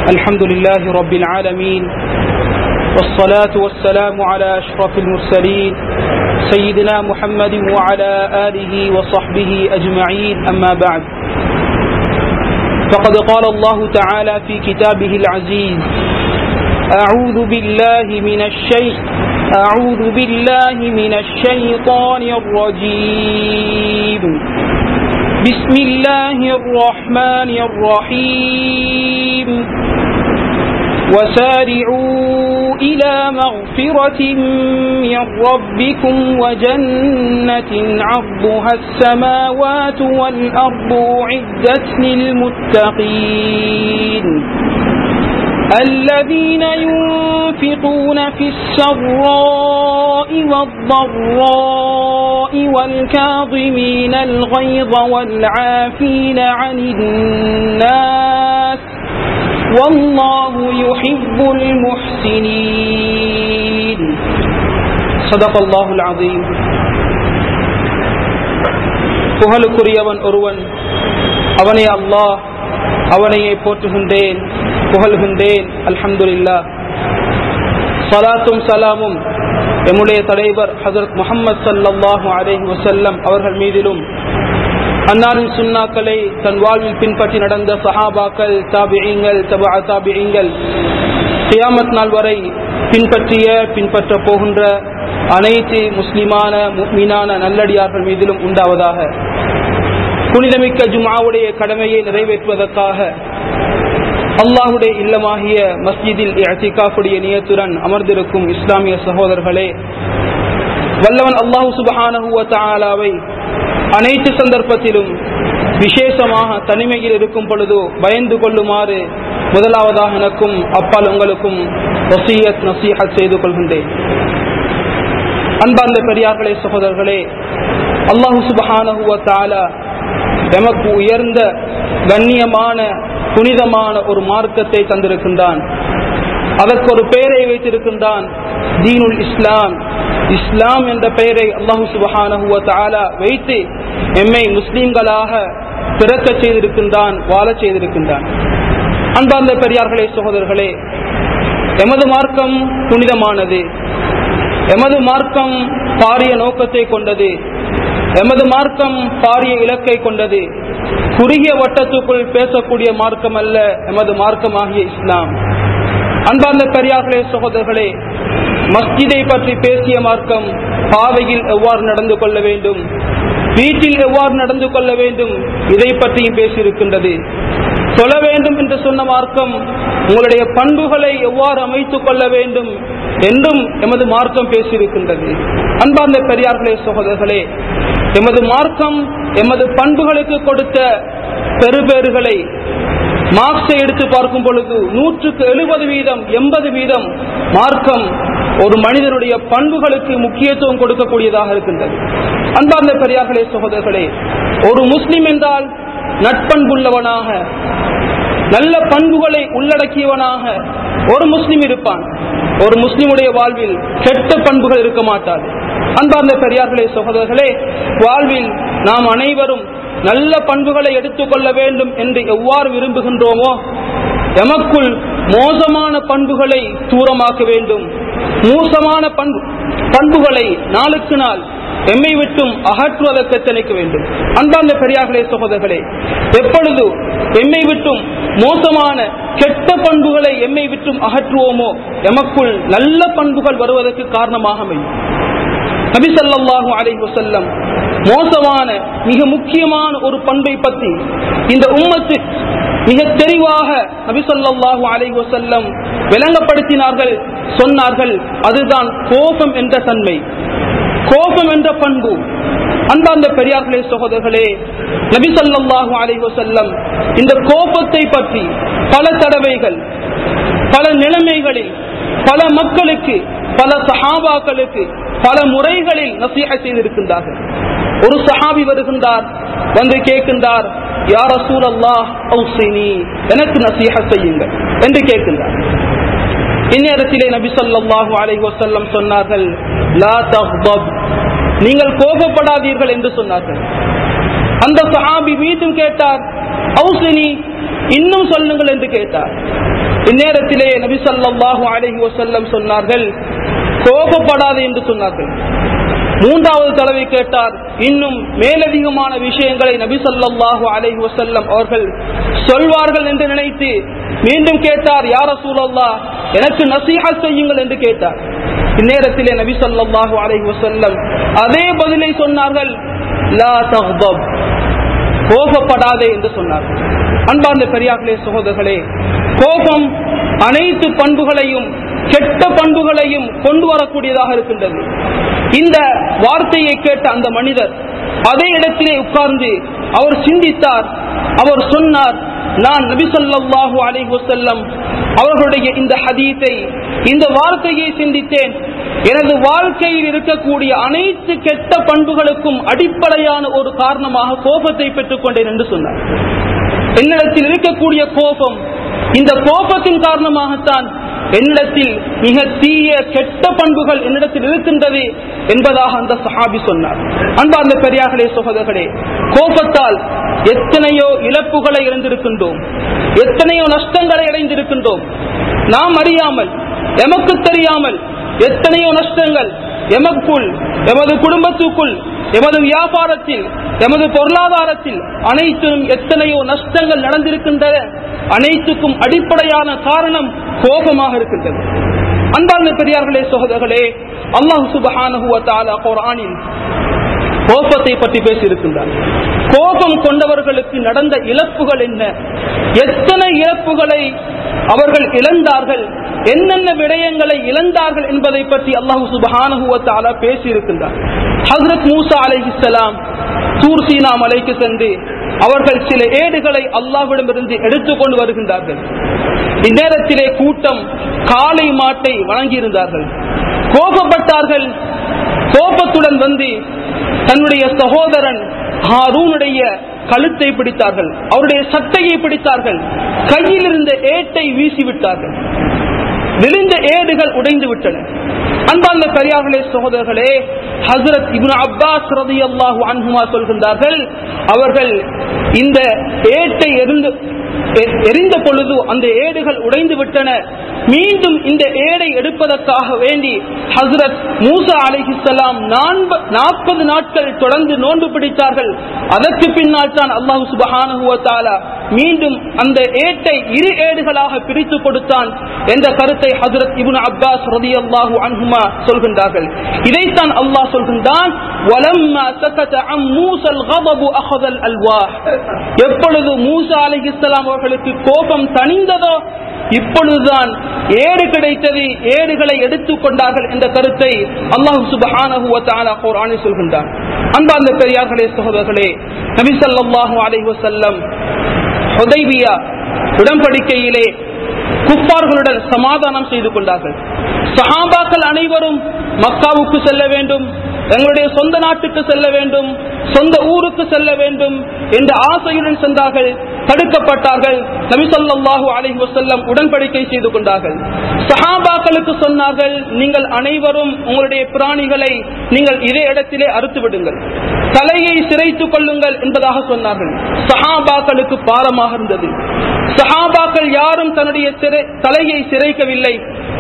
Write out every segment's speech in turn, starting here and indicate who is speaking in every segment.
Speaker 1: الحمد لله رب العالمين والصلاة والسلام على أشرف المرسلين سيدنا محمد وعلى آله وصحبه أجمعين أما بعد فقد قال الله تعالى في كتابه العزيز أعوذ بالله من الشيء أعوذ بالله من الشيطان الرجيم بسم الله الرحمن الرحيم وسارعوا إلى مغفرة من ربكم وجنة عرضها السماوات والأرض عدت للمتقين الذين ينفقون في السراء والضراء والكاظمين الغيظ والعافين عن الناس والله يحب المحسنين صدق الله العظيم புகழுக்குரியவன் ஒருவன் அவனே அல்லாஹ் அவனையே போற்றுகின்றேன் புகழ்கின்றேன் அல்ஹம்துலில்லா சலாத்தும் சலாமும் எம்முடைய தலைவர் ஹசரத் முகமது சல்லாஹூ அலேஹி வசல்லம் அவர்கள் மீதிலும் அன்னாரின் சுண்ணாக்களை தன் வாழ்வில் பின்பற்றி நடந்த சஹாபாக்கள் தாபியங்கள் தபா தாபியங்கள் கியாமத் நாள் வரை பின்பற்றிய பின்பற்ற போகின்ற அனைத்து முஸ்லிமான மீனான நல்லடியார்கள் மீதிலும் உண்டாவதாக புனிதமிக்க ஜுமாவுடைய கடமையை நிறைவேற்றுவதற்காக அல்லாஹுடைய இல்லமாகிய மஸ்ஜிதில் அத்திகாஃபுடைய நியத்துடன் அமர்ந்திருக்கும் இஸ்லாமிய சகோதரர்களே வல்லவன் அல்லாஹு சுபஹானஹுவ அனைத்து சந்தர்ப்பத்திலும் விசேஷமாக தனிமையில் இருக்கும் பொழுதோ பயந்து கொள்ளுமாறு முதலாவதாக எனக்கும் அப்பால் உங்களுக்கும் வசீயத் நசீஹத் செய்து கொள்கின்றேன் அன்பார்ந்த பெரியார்களே சகோதரர்களே அல்லாஹு சுபஹானஹுவ தாலா எமக்கு உயர்ந்த கண்ணியமான புனிதமான ஒரு மார்க்கத்தை தந்திருக்கின்றான் அதற்கு ஒரு பெயரை வைத்திருக்கின்றான் தீனுல் இஸ்லாம் இஸ்லாம் என்ற பெயரை அல்லாஹு சுபஹானஹுவ தாலா வைத்து எம்மை முஸ்லீம்களாக பிறக்க செய்திருக்கின்றான் வாழச் செய்திருக்கின்றான் அன்பார்ந்த பெரியார்களே சகோதரர்களே எமது மார்க்கம் புனிதமானது எமது மார்க்கம் பாரிய நோக்கத்தை கொண்டது எமது மார்க்கம் பாரிய இலக்கை கொண்டது குறுகிய வட்டத்துக்குள் பேசக்கூடிய மார்க்கம் அல்ல எமது மார்க்கமாகிய இஸ்லாம் அன்பார்ந்த பெரியார்களே சகோதரர்களே மஸ்ஜிதை பற்றி பேசிய மார்க்கம் பாவையில் எவ்வாறு நடந்து கொள்ள வேண்டும் வீட்டில் எவ்வாறு நடந்து கொள்ள வேண்டும் இதை பற்றியும் பேசியிருக்கின்றது சொல்ல வேண்டும் என்று சொன்ன மார்க்கம் உங்களுடைய பண்புகளை எவ்வாறு அமைத்துக் கொள்ள வேண்டும் என்றும் எமது மார்க்கம் பேசியிருக்கின்றது அன்பார்ந்த பெரியார்களே சகோதரர்களே எமது மார்க்கம் எமது பண்புகளுக்கு கொடுத்த பெறுபேறுகளை மார்க்ஸை எடுத்து பார்க்கும் பொழுது நூற்றுக்கு எழுபது வீதம் எண்பது வீதம் மார்க்கம் ஒரு மனிதனுடைய பண்புகளுக்கு முக்கியத்துவம் கொடுக்கக்கூடியதாக இருக்கின்றது அன்பார்ந்த பெரியார்களே சகோதரர்களே ஒரு முஸ்லிம் என்றால் நட்பண்புள்ளவனாக நல்ல பண்புகளை உள்ளடக்கியவனாக ஒரு முஸ்லிம் இருப்பான் ஒரு முஸ்லிமுடைய வாழ்வில் கெட்ட பண்புகள் இருக்க மாட்டாது அன்பார்ந்த பெரியார்களே சகோதரர்களே வாழ்வில் நாம் அனைவரும் நல்ல பண்புகளை எடுத்துக்கொள்ள வேண்டும் என்று எவ்வாறு விரும்புகின்றோமோ எமக்குள் மோசமான பண்புகளை தூரமாக்க வேண்டும் மோசமான பண்பு பண்புகளை நாளுக்கு நாள் எம்மை விட்டும் அகற்றுவதற்கு எத்தனைக்க வேண்டும் அன்பார்ந்த பெரியார்களே சகோதரர்களே எப்பொழுது எம்மை விட்டும் மோசமான கெட்ட பண்புகளை எம்மை விட்டும் அகற்றுவோமோ எமக்குள் நல்ல பண்புகள் வருவதற்கு காரணமாக அமையும் நபிசல்லாஹூ அலைஹி வசல்லம் மோசமான மிக முக்கியமான ஒரு பண்பை பற்றி இந்த உம்மத்து மிக தெளிவாக நபிசல்லாஹு அலைஹி வசல்லம் விளங்கப்படுத்தினார்கள் சொன்னார்கள் அதுதான் கோபம் என்ற தன்மை கோபம் என்ற பண்பு அன்பார்ந்த பெரியார்களே சகோதரர்களே நபிசல்லாஹு அலைஹி வசல்லம் இந்த கோபத்தை பற்றி பல தடவைகள் பல நிலைமைகளில் பல மக்களுக்கு பல சஹாபாக்களுக்கு பல முறைகளில் நசீக செய்திருக்கின்றார்கள் ஒரு சஹாபி வருகின்றார் வந்து கேட்கின்றார் யார் ரசூல் அல்லாஹ் எனக்கு நசீக செய்யுங்கள் என்று கேட்கின்றார் இந்நேரத்திலே நபி ஸல்லல்லாஹு அலைஹி வஸல்லம் சொன்னார்கள் லா தக்தப் நீங்கள் கோபப்படாதீர்கள் என்று சொன்னார்கள் அந்த சஹாபி மீண்டும் கேட்டார் அவுசினி இன்னும் சொல்லுங்கள் என்று கேட்டார் இந்நேரத்திலே நபி ஸல்லல்லாஹு அலைஹி வஸல்லம் சொன்னார்கள் கோபப்படாதே என்று சொன்னார்கள் மூன்றாவது தடவை கேட்டார் இன்னும் மேலதிகமான விஷயங்களை நபி ஸல்லல்லாஹு அலைஹி வஸல்லம் அவர்கள் சொல்வார்கள் என்று நினைத்து மீண்டும் கேட்டார் யார் ரசூலல்லாஹ் எனக்கு நசீஹத் செய்யுங்கள் என்று கேட்டார் இந்நேரத்திலே நபி ஸல்லல்லாஹு அலைஹி வஸல்லம் அதே பதிலை சொன்னார்கள் லா தக்தப் கோபப்படாதே என்று சொன்னார்கள் அன்பார்ந்த பெரியார்களே சகோதரர்களே கோபம் அனைத்து பண்புகளையும் கெட்ட பண்புகளையும் கொண்டு வரக்கூடியதாக இருக்கின்றது இந்த வார்த்தையை கேட்ட அந்த மனிதர் அதே இடத்திலே உட்கார்ந்து அவர் சிந்தித்தார் அவர் சொன்னார் நான் நபி ஸல்லல்லாஹு அலைஹி வஸல்லம் அவர்களுடைய இந்த ஹதீஸை இந்த வார்த்தையை சிந்தித்தேன் எனது வாழ்க்கையில் இருக்கக்கூடிய அனைத்து கெட்ட பண்புகளுக்கும் அடிப்படையான ஒரு காரணமாக கோபத்தை பெற்றுக் கொண்டேன் என்று சொன்னார் என்னிடத்தில் இருக்கக்கூடிய கோபம் இந்த கோபத்தின் காரணமாகத்தான் என்னிடத்தில் மிக தீய கெட்ட பண்புகள் என்னிடத்தில் இருக்கின்றது என்பதாக அந்த சஹாபி சொன்னார் அன்பார்ந்த பெரியார்களே சகோதரர்களே கோபத்தால் எத்தனையோ இழப்புகளை இழந்திருக்கின்றோம் எத்தனையோ நஷ்டங்களை அடைந்திருக்கின்றோம் நாம் அறியாமல் எமக்கு தெரியாமல் எத்தனையோ நஷ்டங்கள் எமக்குள் எமது குடும்பத்துக்குள் எமது வியாபாரத்தில் எமது பொருளாதாரத்தில் அனைத்திலும் எத்தனையோ நஷ்டங்கள் நடந்திருக்கின்றன அனைத்துக்கும் அடிப்படையான காரணம் கோபமாக இருக்கின்றது அன்பார்ந்த பெரியார்களே சகோதரர்களே அல்லாஹ் சுபஹானஹு வ தஆலா குர்ஆனில் கோபத்தை பற்றி பேசியிருக்கின்றார் கோபம் கொண்டவர்களுக்கு நடந்த இழப்புகள் என்ன எத்தனை இழப்புகளை அவர்கள் இழந்தார்கள் என்னென்ன விடயங்களை இழந்தார்கள் என்பதை பற்றி அல்லாஹு சுபஹானஹு வ தஆலா பேசியிருக்கின்றார் ஹஜ்ரத் மூசா அலைஹிஸ்ஸலாம் தூர் சீனா மலைக்கு சென்று அவர்கள் சில ஏடுகளை அல்லாஹ்விடமிருந்து எடுத்துக்கொண்டு வருகின்றார்கள் இந்நேரத்திலே கூட்டம் காளை மாட்டை வழங்கியிருந்தார்கள் கோபப்பட்டார்கள் கோபத்துடன் வந்து தன்னுடைய சகோதரன் ஹாரூனுடைய கழுத்தை பிடித்தார்கள் அவருடைய சட்டையை பிடித்தார்கள் கையில் இருந்த ஏட்டை வீசிவிட்டார்கள் விழுந்த ஏடுகள் உடைந்து விட்டன அன்பார்ந்த பெரியார்களே சகோதரர்களே ஹசரத் இப்னு அப்பாஸ் ரதியல்லாஹு அன்ஹுமா சொல்கின்றார்கள் அவர்கள் இந்த ஏட்டை எரிந்து எ- எரிந்த பொழுது அந்த ஏடுகள் உடைந்து விட்டன மீண்டும் இந்த ஏடை எடுப்பதற்காக வேண்டி ஹசரத் மூசா அலைஹிஸ்ஸலாம் நாற்பது நாட்கள் தொடர்ந்து நோன்பு பிடித்தார்கள் அதற்கு பின்னால் தான் அல்லாஹு சுபஹானஹு வ தஆலா மீண்டும் அந்த ஏட்டை இரு ஏடுகளாக பிரித்து கொடுத்தான் என்ற கருத்தை ஹசரத் இப்னு அப்பாஸ் ரதியல்லாஹு அன்ஹுமா சொல்கின்றார்கள் இதைத்தான் அல்லாஹ் சொல்கின்றான் வலம்மா சகத அம் மூசல் கதபு அஹதல் அல்வாஹ் எப்பொழுது மூசா அலைஹிஸ்ஸலாம் அவர்களுக்கு கோபம் தணிந்ததோ இப்பொழுதுதான் ஏடு கிடைத்தது ஏடுகளை எடுத்துக் கொண்டார்கள் என்ற கருத்தை அல்லாஹு சுபஹானஹு வ தஆலா குர்ஆனில் சொல்கின்றார் அன்பார்ந்த பெரியார்களே சகோதரர்களே நபி ஸல்லல்லாஹு அலைஹி வஸல்லம் ஹுதைபியா உடன்படிக்கையிலே குப்பார்களுடன் சமாதானம் செய்து கொண்டார்கள் சஹாபாக்கள் அனைவரும் மக்காவுக்கு செல்ல வேண்டும் எங்களுடைய சொந்த நாட்டுக்கு செல்ல வேண்டும் சொந்த ஊருக்கு செல்ல வேண்டும் என்ற ஆசையுடன் சென்றார்கள் தடுக்கப்பட்டார்கள் நபி ஸல்லல்லாஹு அலைஹி வஸல்லம் உடன்படிக்கை செய்து கொண்டார்கள் சஹாபாக்களுக்கு சொன்னார்கள் நீங்கள் அனைவரும் உங்களுடைய பிராணிகளை நீங்கள் இதே இடத்திலே அறுத்து விடுங்கள் தலையை சிரைத்துக் கொள்ளுங்கள் என்பதாக சொன்னார்கள் சஹாபாக்களுக்கு பாரமாக இருந்தது சஹாபாக்கள் யாரும் தன்னுடைய சிறை தலையை சிரைக்கவில்லை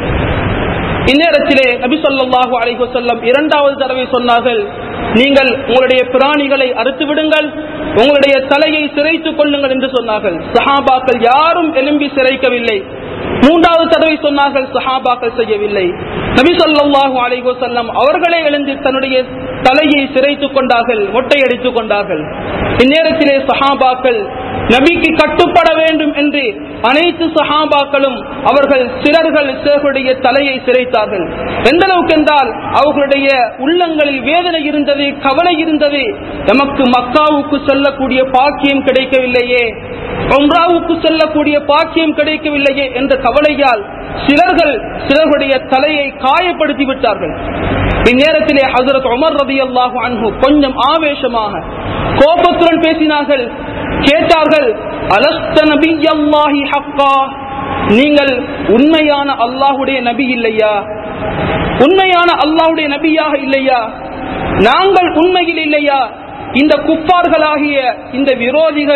Speaker 1: இந்நேரத்திலே நபி ஸல்லல்லாஹு அலைஹி வஸல்லம் இரண்டாவது தடவை சொன்னார்கள் நீங்கள் உங்களுடைய பிராணிகளை அறுத்து விடுங்கள் உங்களுடைய தலையை சிரைத்துக் கொள்ளுங்கள் என்று சொன்னார்கள் சஹாபாக்கள் யாரும் எலும்பி சிரைக்கவில்லை மூன்றாவது தடவை சொன்னார்கள் சஹாபாக்கள் செய்யவில்லை நபி ஸல்லல்லாஹு அலைஹி வஸல்லம் அவர்களே எழுந்து தன்னுடைய தலையை சிரைத்துக் கொண்டார்கள் மொட்டையடித்துக் கொண்டார்கள் இந்நேரத்திலே சஹாபாக்கள் நபிக்கு கட்டுப்பட வேண்டும் என்று அனைத்து சஹாபாக்களும் அவர்கள் சிலர்கள் சிலர்களுடைய தலையை சிரைத்தார்கள் எந்த அளவுக்கு என்றால் அவர்களுடைய உள்ளங்களில் வேதனை இருந்தது கவலை இருந்தது நமக்கு மக்காவுக்கு செல்லக்கூடிய பாக்கியம் கிடைக்கவில்லையே உம்ராவுக்கு செல்லக்கூடிய பாக்கியம் கிடைக்கவில்லையே என்ற கவலையால் சிலர்கள் சிலர்களுடைய தலையை காயப்படுத்தி விட்டார்கள் இந்நேரத்திலே ஹசரத் உமர் ரதி அல்லாஹு அன்ஹு கொஞ்சம் ஆவேசமாக கோபத்துடன் பேசினார்கள் கேட்டார்கள் அலஸ்த நபி அல்லாஹி ஹக்கா நீங்கள் உண்மையான அல்லாஹுடைய நபி இல்லையா உண்மையான அல்லாஹுடைய நபியாக இல்லையா நாங்கள் உண்மையில் இல்லையா இந்த குப்பார்களாகிய இந்த விரோதிகள்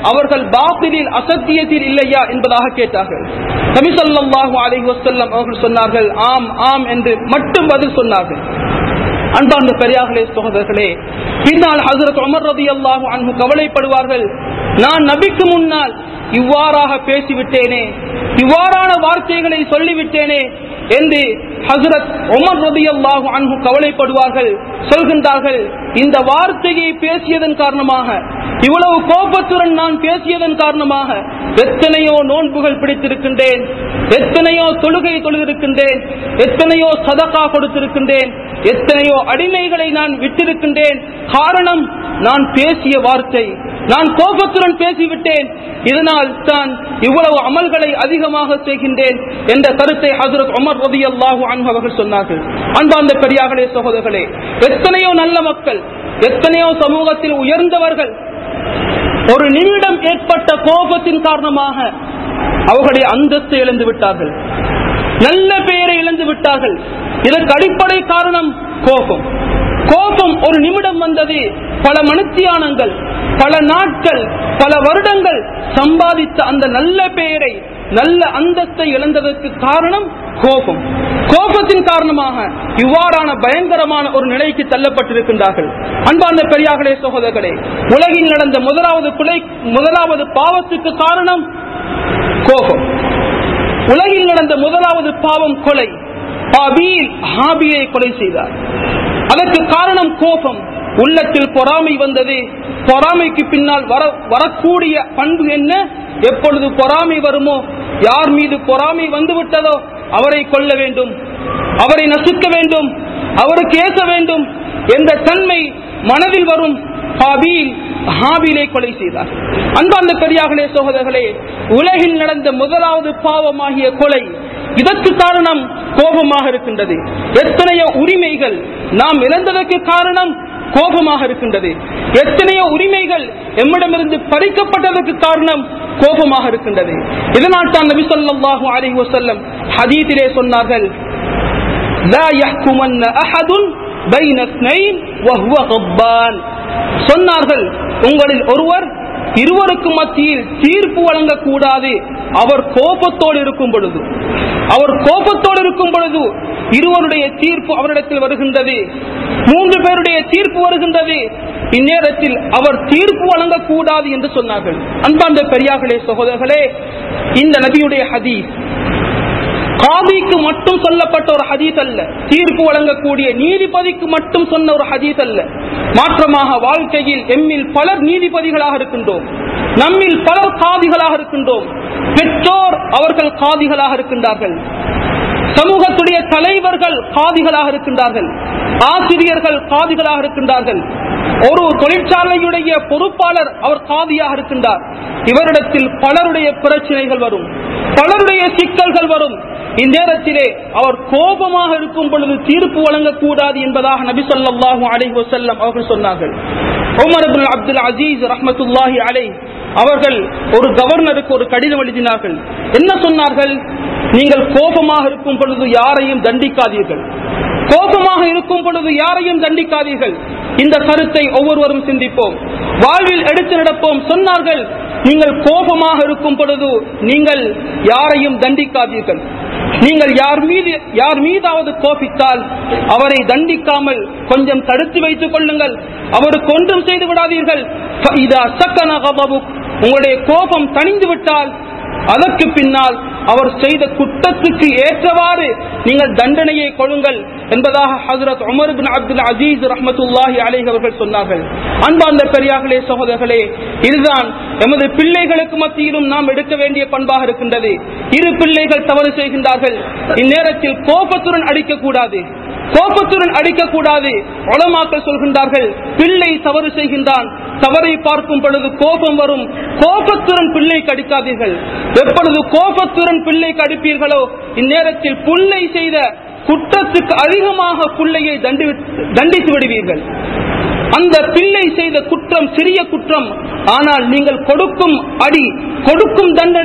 Speaker 1: அவர்கள் பாத்திலில் அசத்தியத்தில் இல்லையா என்பதாக கேட்டார்கள் நபி ஸல்லல்லாஹு அலைஹி வஸல்லம் அவர்கள் சொன்னார்கள் ஆம் ஆம் என்று மட்டும் பதில் சொன்னார்கள் அன்பார்ந்த பெரியார்களே சகோதரர்களே பின்னால் ஹசரத் உமர் ரதி அல்லாஹு அன்ஹு கவலைப்படுவார்கள் நான் நபிக்கு முன்னால் இவ்வாறாக பேசிவிட்டேனே இவ்வாறான வார்த்தைகளை சொல்லிவிட்டேனே என்று ஹசரத் உமர் ரதி அல்லாஹு அன்ஹு கவலைப்படுவார்கள் சொல்கின்றார்கள் இந்த வார்த்தையை பேசியதன் காரணமாக இவ்வளவு கோபத்துடன் நான் பேசியதன் காரணமாக எத்தனையோ நோன்புகள் பிடித்திருக்கின்றேன் எத்தனையோ தொழுகை தொழுதிருக்கின்றேன் எத்தனையோ சதகா கொடுத்திருக்கின்றேன் எத்தனையோ அடிமைகளை நான் விட்டிருக்கின்றேன் காரணம் நான் பேசிய வார்த்தை நான் கோபத்துடன் பேசிவிட்டேன் இதனால் தான் இவ்வளவு அமல்களை அதிகமாக செய்கின்றேன் என்ற கருத்தை ஹசரத் உமர் ரதி அல்லாஹு அன்ஹு அவர்கள் சொன்னார்கள் அன்பார்ந்த பெரியார்களே சகோதரர்களே எத்தனையோ நல்ல மக்கள் எத்தனையோ சமூகத்தில் உயர்ந்தவர்கள் ஒரு நிமிடம் ஏற்பட்ட கோபத்தின் காரணமாக அவர்களுடைய அந்தஸ்தை இழந்து விட்டார்கள் நல்ல பெயரை இழந்து விட்டார்கள் இதற்கு அடிப்படை காரணம் கோபம் கோபம் ஒரு நிமிடம் வந்தது பல மனுத்தியானங்கள் பல நாட்கள் பல வருடங்கள் சம்பாதித்த அந்த நல்ல பெயரை நல்ல அந்தஸ்தை இழந்ததற்கு காரணம் கோபம் கோபத்தின் காரணமாக இவ்வாறான பயங்கரமான ஒரு நிலைக்கு தள்ளப்பட்டிருக்கின்றார்கள் அன்பார்ந்த பெரியார்களே சகோதரர்களே உலகில் நடந்த முதலாவது கொலை முதலாவது பாவத்துக்கு காரணம் கோபம் உலகில் நடந்த முதலாவது பாவம் கொலை பாபீல் ஹாபியை கொலை செய்தார் அதற்கு காரணம் கோபம் உள்ளத்தில் பொறாமை வந்தது பொறாமைக்கு பின்னால் வர வரக்கூடிய பண்பு என்ன எப்பொழுது பொறாமை வருமோ யார் மீது பொறாமை வந்து விட்டதோ அவரை கொல்ல வேண்டும் அவரை நசுக்க வேண்டும் அவருக்கு ஏச வேண்டும் என்ற தன்மை மனதில் வரும் ஹாபீல் ஹாபீலை கொலை செய்தார் அன்பார்ந்த பெரியார்களே சகோதரர்களே உலகில் நடந்த முதலாவது பாவமாகிய கொலை இதற்கு காரணம் கோபமாக இருக்கின்றது எத்தனையோ உரிமைகள் நாம் இழந்ததற்கு காரணம் கோபமாக இருக்கின்றது எத்தனையோ உரிமைகள் எம்மிடமிருந்து பறிக்கப்பட்டதற்கு காரணம் கோபமாக இருக்கின்றது இதனால் தான் நபி ஸல்லல்லாஹு அலைஹி வஸல்லம் ஹதீஸிலே சொன்னார்கள் லா யஹ்குமன்ன அஹதுன் பைன இஸ்னைன் வஹுவ கப்பான் சொன்னார்கள் உங்களில் ஒருவர் இருவருக்கு மத்தியில் தீர்ப்பு வழங்கக்கூடாது அவர் கோபத்தோடு இருக்கும் பொழுது அவர் கோபத்தோடு இருக்கும் பொழுது இருவருடைய தீர்ப்பு அவரிடத்தில் வருகின்றது மூன்று பேருடைய தீர்ப்பு வருகின்றது இந்நேரத்தில் அவர் தீர்ப்பு வழங்கக்கூடாது என்று சொன்னார்கள் அன்பார்ந்த பெரியார்களே சகோதரர்களே இந்த நபியுடைய ஹதீஸ் காதிக்கு மட்டும் சொல்லப்பட்ட ஒரு ஹதீஸ் அல்ல தீர்ப்பு வழங்கக்கூடிய நீதிபதிக்கு மட்டும் சொன்ன ஒரு ஹதீஸ் அல்ல மாற்றமாக வாழ்க்கையில் எம்மில் பலர் நீதிபதிகளாக இருக்கின்றோம் நம்மில் பலர் காதிகளாக இருக்கின்றோம் பெற்றோர் அவர்கள் காதிகளாக இருக்கின்றார்கள் சமூகத்துடைய தலைவர்கள் காதிகளாக இருக்கின்றார்கள் ஆசிரியர்கள் காதிகளாக இருக்கின்றார்கள் ஒரு தொழிற்சாலையுடைய பொறுப்பாளர் அவர் காதியாக இருக்கின்றார் இவரிடத்தில் பலருடைய பிரச்சனைகள் வரும் பலருடைய சிக்கல்கள் வரும் இந்நேரத்திலே அவர் கோபமாக இருக்கும் பொழுது தீர்ப்பு வழங்கக்கூடாது என்பதாக நபி ஸல்லல்லாஹு அலைஹி வஸல்லம் அவர்கள் சொன்னார்கள் உமர் இப்னு அப்துல் அசீஸ் ரஹ்மத்துல்லாஹி அலை அவர்கள் ஒரு கவர்னருக்கு ஒரு கடிதம் எழுதினார்கள் என்ன சொன்னார்கள் நீங்கள் கோபமாக இருக்கும் பொழுது யாரையும் தண்டிக்காதீர்கள் கோபமாக இருக்கும் பொழுது யாரையும் தண்டிக்காதீர்கள் இந்த கருத்தை ஒவ்வொருவரும் சிந்திப்போம் வாழ்வில் எடுத்து நடப்போம் சொன்னார்கள் நீங்கள் கோபமாக இருக்கும் பொழுது நீங்கள் யாரையும் தண்டிக்காதீர்கள் நீங்கள் யார் மீது யார் மீதாவது கோபித்தால் அவரை தண்டிக்காமல் கொஞ்சம் தடுத்து வைத்துக் கொள்ளுங்கள் அவருக்கு ஒன்றும் செய்து விடாதீர்கள் இதா சக்கன கபபுக். உங்களுடைய கோபம் தணிந்து விட்டால் அதற்கு பின்னால் அவர் செய்த குற்றத்துக்கு ஏற்றவாறு நீங்கள் தண்டனையை கொள்ளுங்கள் என்பதாக ஹசரத் உமர் பின் அப்துல் அசீஸ் ரஹமத்துல்லாஹி அலைஹி அவர்கள் சொன்னார்கள் அன்பார்ந்த பெரியார்களே சகோதரர்களே இதுதான் எமது பிள்ளைகளுக்கு மத்தியிலும் நாம் எடுக்க வேண்டிய பண்பாக இருக்கின்றது இரு பிள்ளைகள் தவறு செய்கின்றார்கள் இந்நேரத்தில் கோபத்துடன் அடிக்கக்கூடாது கோபத்துடன் அடிக்கக்கூடாது உலமாக்கள் சொல்கின்றார்கள் பிள்ளை தவறு செய்கின்றான் தவறை பார்க்கும் பொழுது கோபம் வரும் கோபத்துடன் பிள்ளைக்கு அடிக்காதீர்கள் எப்பொழுது கோபத்துடன் பிள்ளைக்கு அடிப்பீர்களோ இந்நேரத்தில் புள்ளை செய்த குற்றத்துக்கு அதிகமாக பிள்ளையை தண்டி- தண்டித்து விடுவீர்கள் அந்த பிள்ளை செய்த குற்றம் சிறிய குற்றம் ஆனால் நீங்கள் கொடுக்கும் அடி கொடுக்கும் தண்டனை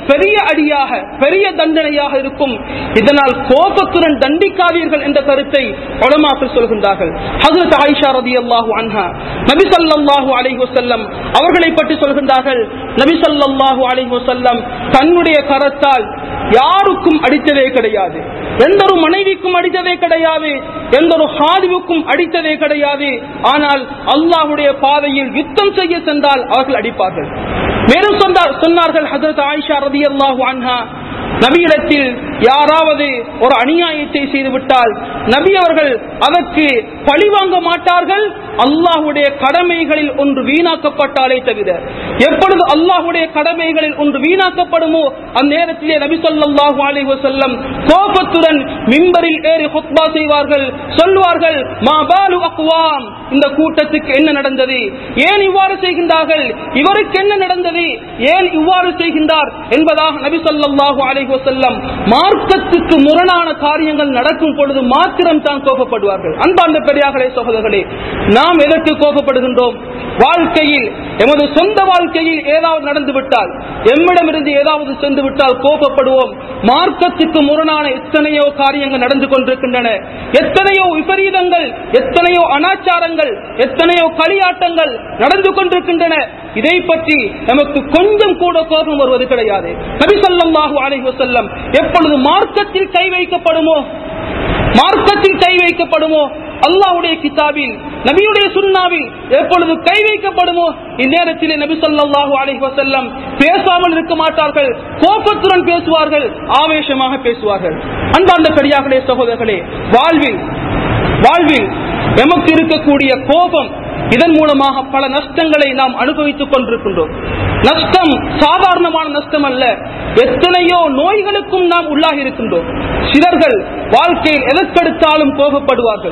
Speaker 1: பெரிய அடியாக பெரிய தண்டனையாக இருக்கும் இதனால் கோபத்துடன் தண்டிக்காதீர்கள் என்ற கருத்தை உலமாக்கள் சொல்கின்றார்கள் ஹசரத் ஆயிஷா ரதியல்லாஹு அன்ஹா நபி ஸல்லல்லாஹு அலைஹி வஸல்லம் அவர்களை பற்றி சொல்கின்றார்கள் நபி ஸல்லல்லாஹு அலைஹி வஸல்லம் தன்னுடைய கரத்தால் யாருக்கும் அடித்ததே கிடையாது எந்த ஒரு மனைவிக்கும் அடித்ததே கிடையாது எந்த ஒரு ஹாதிவுக்கும் அடித்ததே கிடையாது ஆனால் அல்லாஹ்வுடைய பாதையில் யுத்தம் செய்ய சென்றால் அவர்கள் அடிப்பார்கள் மேலும் சொன்னார் சொன்னார்கள் ஹஜரத் ஆயிஷா ரதியல்லாஹு அன்ஹா நபியிடத்தில் யாராவது ஒரு அநியாயத்தை செய்துவிட்டால் நபி அவர்கள் அதற்கு பழிவாங்க மாட்டார்கள் அல்லாஹுடைய கடமைகளில் ஒன்று வீணாக்கப்பட்டாலே தவிர எப்பொழுது அல்லாஹுடைய கடமைகளில் ஒன்று வீணாக்கப்படுமோ அந்நேரத்திலே நபி ஸல்லல்லாஹு அலைஹி வஸல்லம் கோபத்துடன் மிம்பரில் ஏறி ஹுத்பா செய்வார்கள் சொல்வார்கள் மா பாலு அக்வாம் இந்த கூட்டத்துக்கு என்ன நடந்தது ஏன் இவ்வாறு செய்கின்றார்கள் இவருக்கு என்ன நடந்தது ஏன் இவ்வாறு செய்கின்றார் என்பதாக நபி ஸல்லல்லாஹு அலைஹி வஸல்லம் மார்க்கத்துக்கு முரணான காரியங்கள் நடக்கும் பொழுது மாத்திரம் தான் கோபப்படுவார்கள் அன்பார்ந்த பெரியார்களே சகோதரர்களே நாம் எதற்கு கோபப்படுகின்றோம் வாழ்க்கையில் எமது சொந்த வாழ்க்கையில் ஏதாவது நடந்து விட்டால் எம்மிடமிருந்து ஏதாவது சென்று விட்டால் கோபப்படுவோம் மார்க்கத்துக்கு முரணான எத்தனையோ காரியங்கள் நடந்து கொண்டிருக்கின்றன எத்தனையோ விபரீதங்கள் எத்தனையோ அனாச்சாரங்கள் எத்தனையோ களியாட்டங்கள் நடந்து கொண்டிருக்கின்றன இதை பற்றி நமக்கு கொஞ்சம் கூட கோபம் வருவது கிடையாது நபி ஸல்லல்லாஹு அலைஹி வஸல்லம் எப்பொழுது மார்க்கத்தில் கை வைக்கப்படுமோ மார்க்கத்தில் கை வைக்கப்படுமோ அல்லாஹ்வுடைய கிதாபில் நபியுடைய சுன்னாவில் எப்பொழுது கை வைக்கப்படுமோ இந்நேரத்திலே நபி ஸல்லல்லாஹு அலைஹி வஸல்லம் பேசாமல் இருக்க மாட்டார்கள் கோபத்துடன் பேசுவார்கள் ஆவேசமாக பேசுவார்கள் அன்பார்ந்த பெரியார்களே சகோதரர்களே வாழ்வில் வாழ்வில் எமக்கு இருக்கக்கூடிய கோபம் இதன் மூலமாக பல நஷ்டங்களை நாம் அனுபவித்துக் கொண்டிருக்கின்றோம் நஷ்டம் சாதாரணமான நஷ்டம் அல்ல எத்தனையோ நோய்களுக்கும் நாம் உள்ளாகி இருக்கின்றோம் சிலர்கள் வாழ்க்கையில் எதற்கெடுத்தாலும் கோபப்படுவார்கள்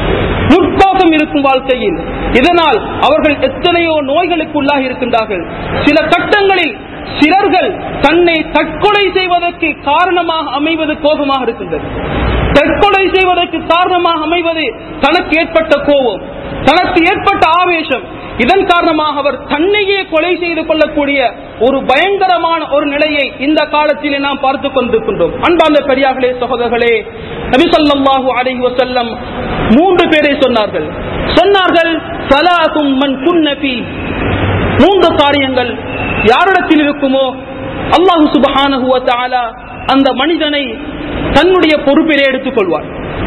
Speaker 1: முற்கோபம் இருக்கும் வாழ்க்கையில் இதனால் அவர்கள் எத்தனையோ நோய்களுக்கு உள்ளாகி இருக்கின்றார்கள் சில கட்டங்களில் சிலர்கள் தன்னை தற்கொலை செய்வதற்கு காரணமாக அமைவது கோபமாக இருக்கின்றது தற்கொலை செய்வதற்கு காரணமாக அமைவது தனக்கு ஏற்பட்ட கோபம் தனக்கு ஏற்பட்ட ஆவேசம் இதன் காரணமாக அவர் தன்னையே கொலை செய்து கொள்ளக்கூடிய ஒரு பயங்கரமான ஒரு நிலையை இந்த காலத்திலே நாம் பார்த்துக் கொண்டிருக்கின்றோம் அன்பார்ந்த பெரியார்களே சகோதரர்களே நபி ஸல்லல்லாஹு அலைஹி வஸல்லம் மூன்று பேரை சொன்னார்கள் சொன்னார்கள் சலாசும் மன் குன்னபி மூன்று காரியங்கள் யாரிடத்தில் இருக்குமோ அல்லாஹு சுபஹானஹு வ தஆலா அந்த மனிதனை தன்னுடைய பொறுப்பிலே எடுத்துக் கொள்வார்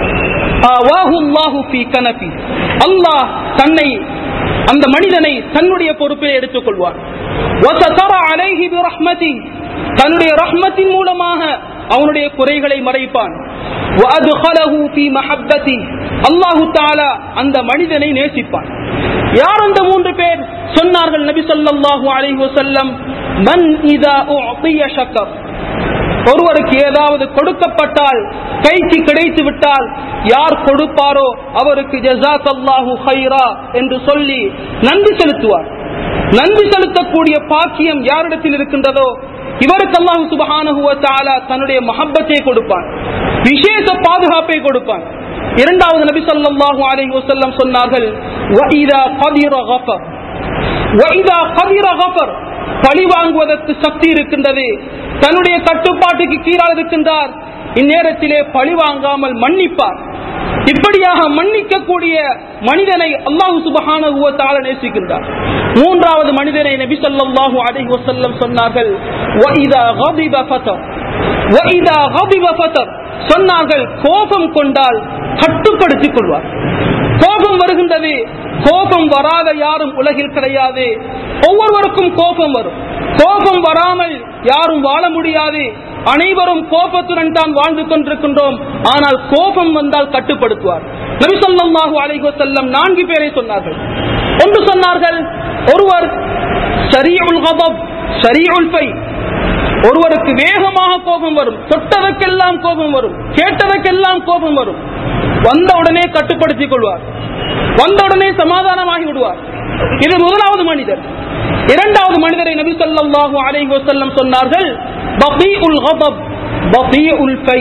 Speaker 1: ஆவாஹு அல்லாஹு ஃபீ கனபி அல்லாஹ் தன்னை அந்த மனிதனை தன்னுடைய பொறுப்பிலே எடுத்துக் கொள்வார் வசதர அலைஹி பிரஹ்மதி தன்னுடைய ரஹ்மத்தின் மூலமாக அவனுடைய குறைகளை மறைப்பான் وأدخله في محبته அல்லாஹு தாலா அந்த மனிதனை நேசிப்பான் யார் அந்த மூன்று பேர் சொன்னார்கள் நபி ஸல்லல்லாஹு அலைஹி வஸல்லம் மன் இதா உஅதிய ஷக்கர் ஒருவருக்கு ஏதாவது கொடுக்கப்பட்டால் கைக்கு கிடைத்து விட்டால் யார் கொடுப்பாரோ அவருக்கு ஜசாக் அல்லாஹு ஹைரா என்று சொல்லி நன்றி செலுத்துவார் நன்றி செலுத்தக்கூடிய பாக்கியம் யாரிடத்தில் இருக்கின்றதோ இவருக்கு அல்லாஹு சுபஹானஹு வ தஆலா தன்னுடைய மஹப்பத்தை கொடுப்பான் விசேஷ பாதுகாப்பை கொடுப்பான் இரண்டாவது நபி ஸல்லல்லாஹு அலைஹி வஸல்லம் சொன்னார்கள் வ இதா கதிர கஃபர் வ இதா கதிர கஃபர் பழி வாங்குவதற்கு சக்தி இருக்கின்றது தன்னுடைய கட்டுப்பாட்டுக்கு கீழாக இருக்கின்றார் இந்நேரத்திலே பழி வாங்காமல் மன்னிப்பார் இப்படியாக மன்னிக்கக்கூடிய மனிதனை அல்லாஹு சுபஹானஹு வ தஆலா நேசிக்கின்றார் மூன்றாவது மனிதனை நபி ஸல்லல்லாஹு அலைஹி வஸல்லம் சொன்னார்கள் வ இதா கதிப ஃபதர் வ இதா கதிப ஃபதர் சொன்னார்கள் கோபம் கொண்டால் கட்டுப்படுத்திக் கொள்வார் கோபம் வருகின்றது கோபம் வராத யாரும் உலகில் கிடையாது ஒவ்வொருவருக்கும் கோபம் வரும் கோபம் வராமல் யாரும் வாழ முடியாது அனைவரும் கோபத்துடன் தான் வாழ்ந்து கொண்டிருக்கின்றோம் ஆனால் கோபம் வந்தால் கட்டுப்படுத்துவார் நபி ஸல்லல்லாஹு அலைஹி வஸல்லம் நான்கு பேரை சொன்னார்கள் ஒன்று சொன்னார்கள் ஒருவர் ஸரீஉல் கதப் ஸரீஉல் ஃபை ஒருவருக்கு வேகமாக கோபம் வரும் தொட்டதற்கெல்லாம் கோபம் வரும் கேட்டதற்கெல்லாம் கோபம் வரும் வந்த உடனே கட்டுப்படுத்திக் கொள்வார் வந்த உடனே சமாதானமாகி விடுவார் இது முதலாவது மனிதர் இரண்டாவது மனிதரை நபி ஸல்லல்லாஹு அலைஹி வஸல்லம் சொன்னார்கள் பகீஉல் கதப் பகீஉல் ஃபை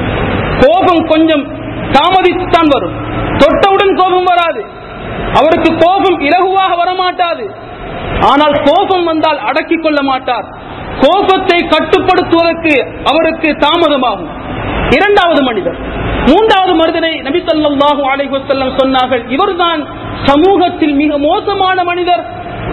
Speaker 1: கோபம் கொஞ்சம் தாமதித்துத்தான் வரும் தொட்டவுடன் கோபம் வராது அவருக்கு கோபம் இலகுவாக வரமாட்டாது ஆனால் கோபம் வந்தால் அடக்கிக் கொள்ள மாட்டார் கோபத்தை கட்டுப்படுத்துவதற்கு அவருக்கு தாமதமாகும் இரண்டாவது மனிதர் மூன்றாவது மனிதனை நபி ஸல்லல்லாஹு அலைஹி வஸல்லம் சொன்னார்கள் இவர்தான் சமூகத்தில் மிக மோசமான மனிதர்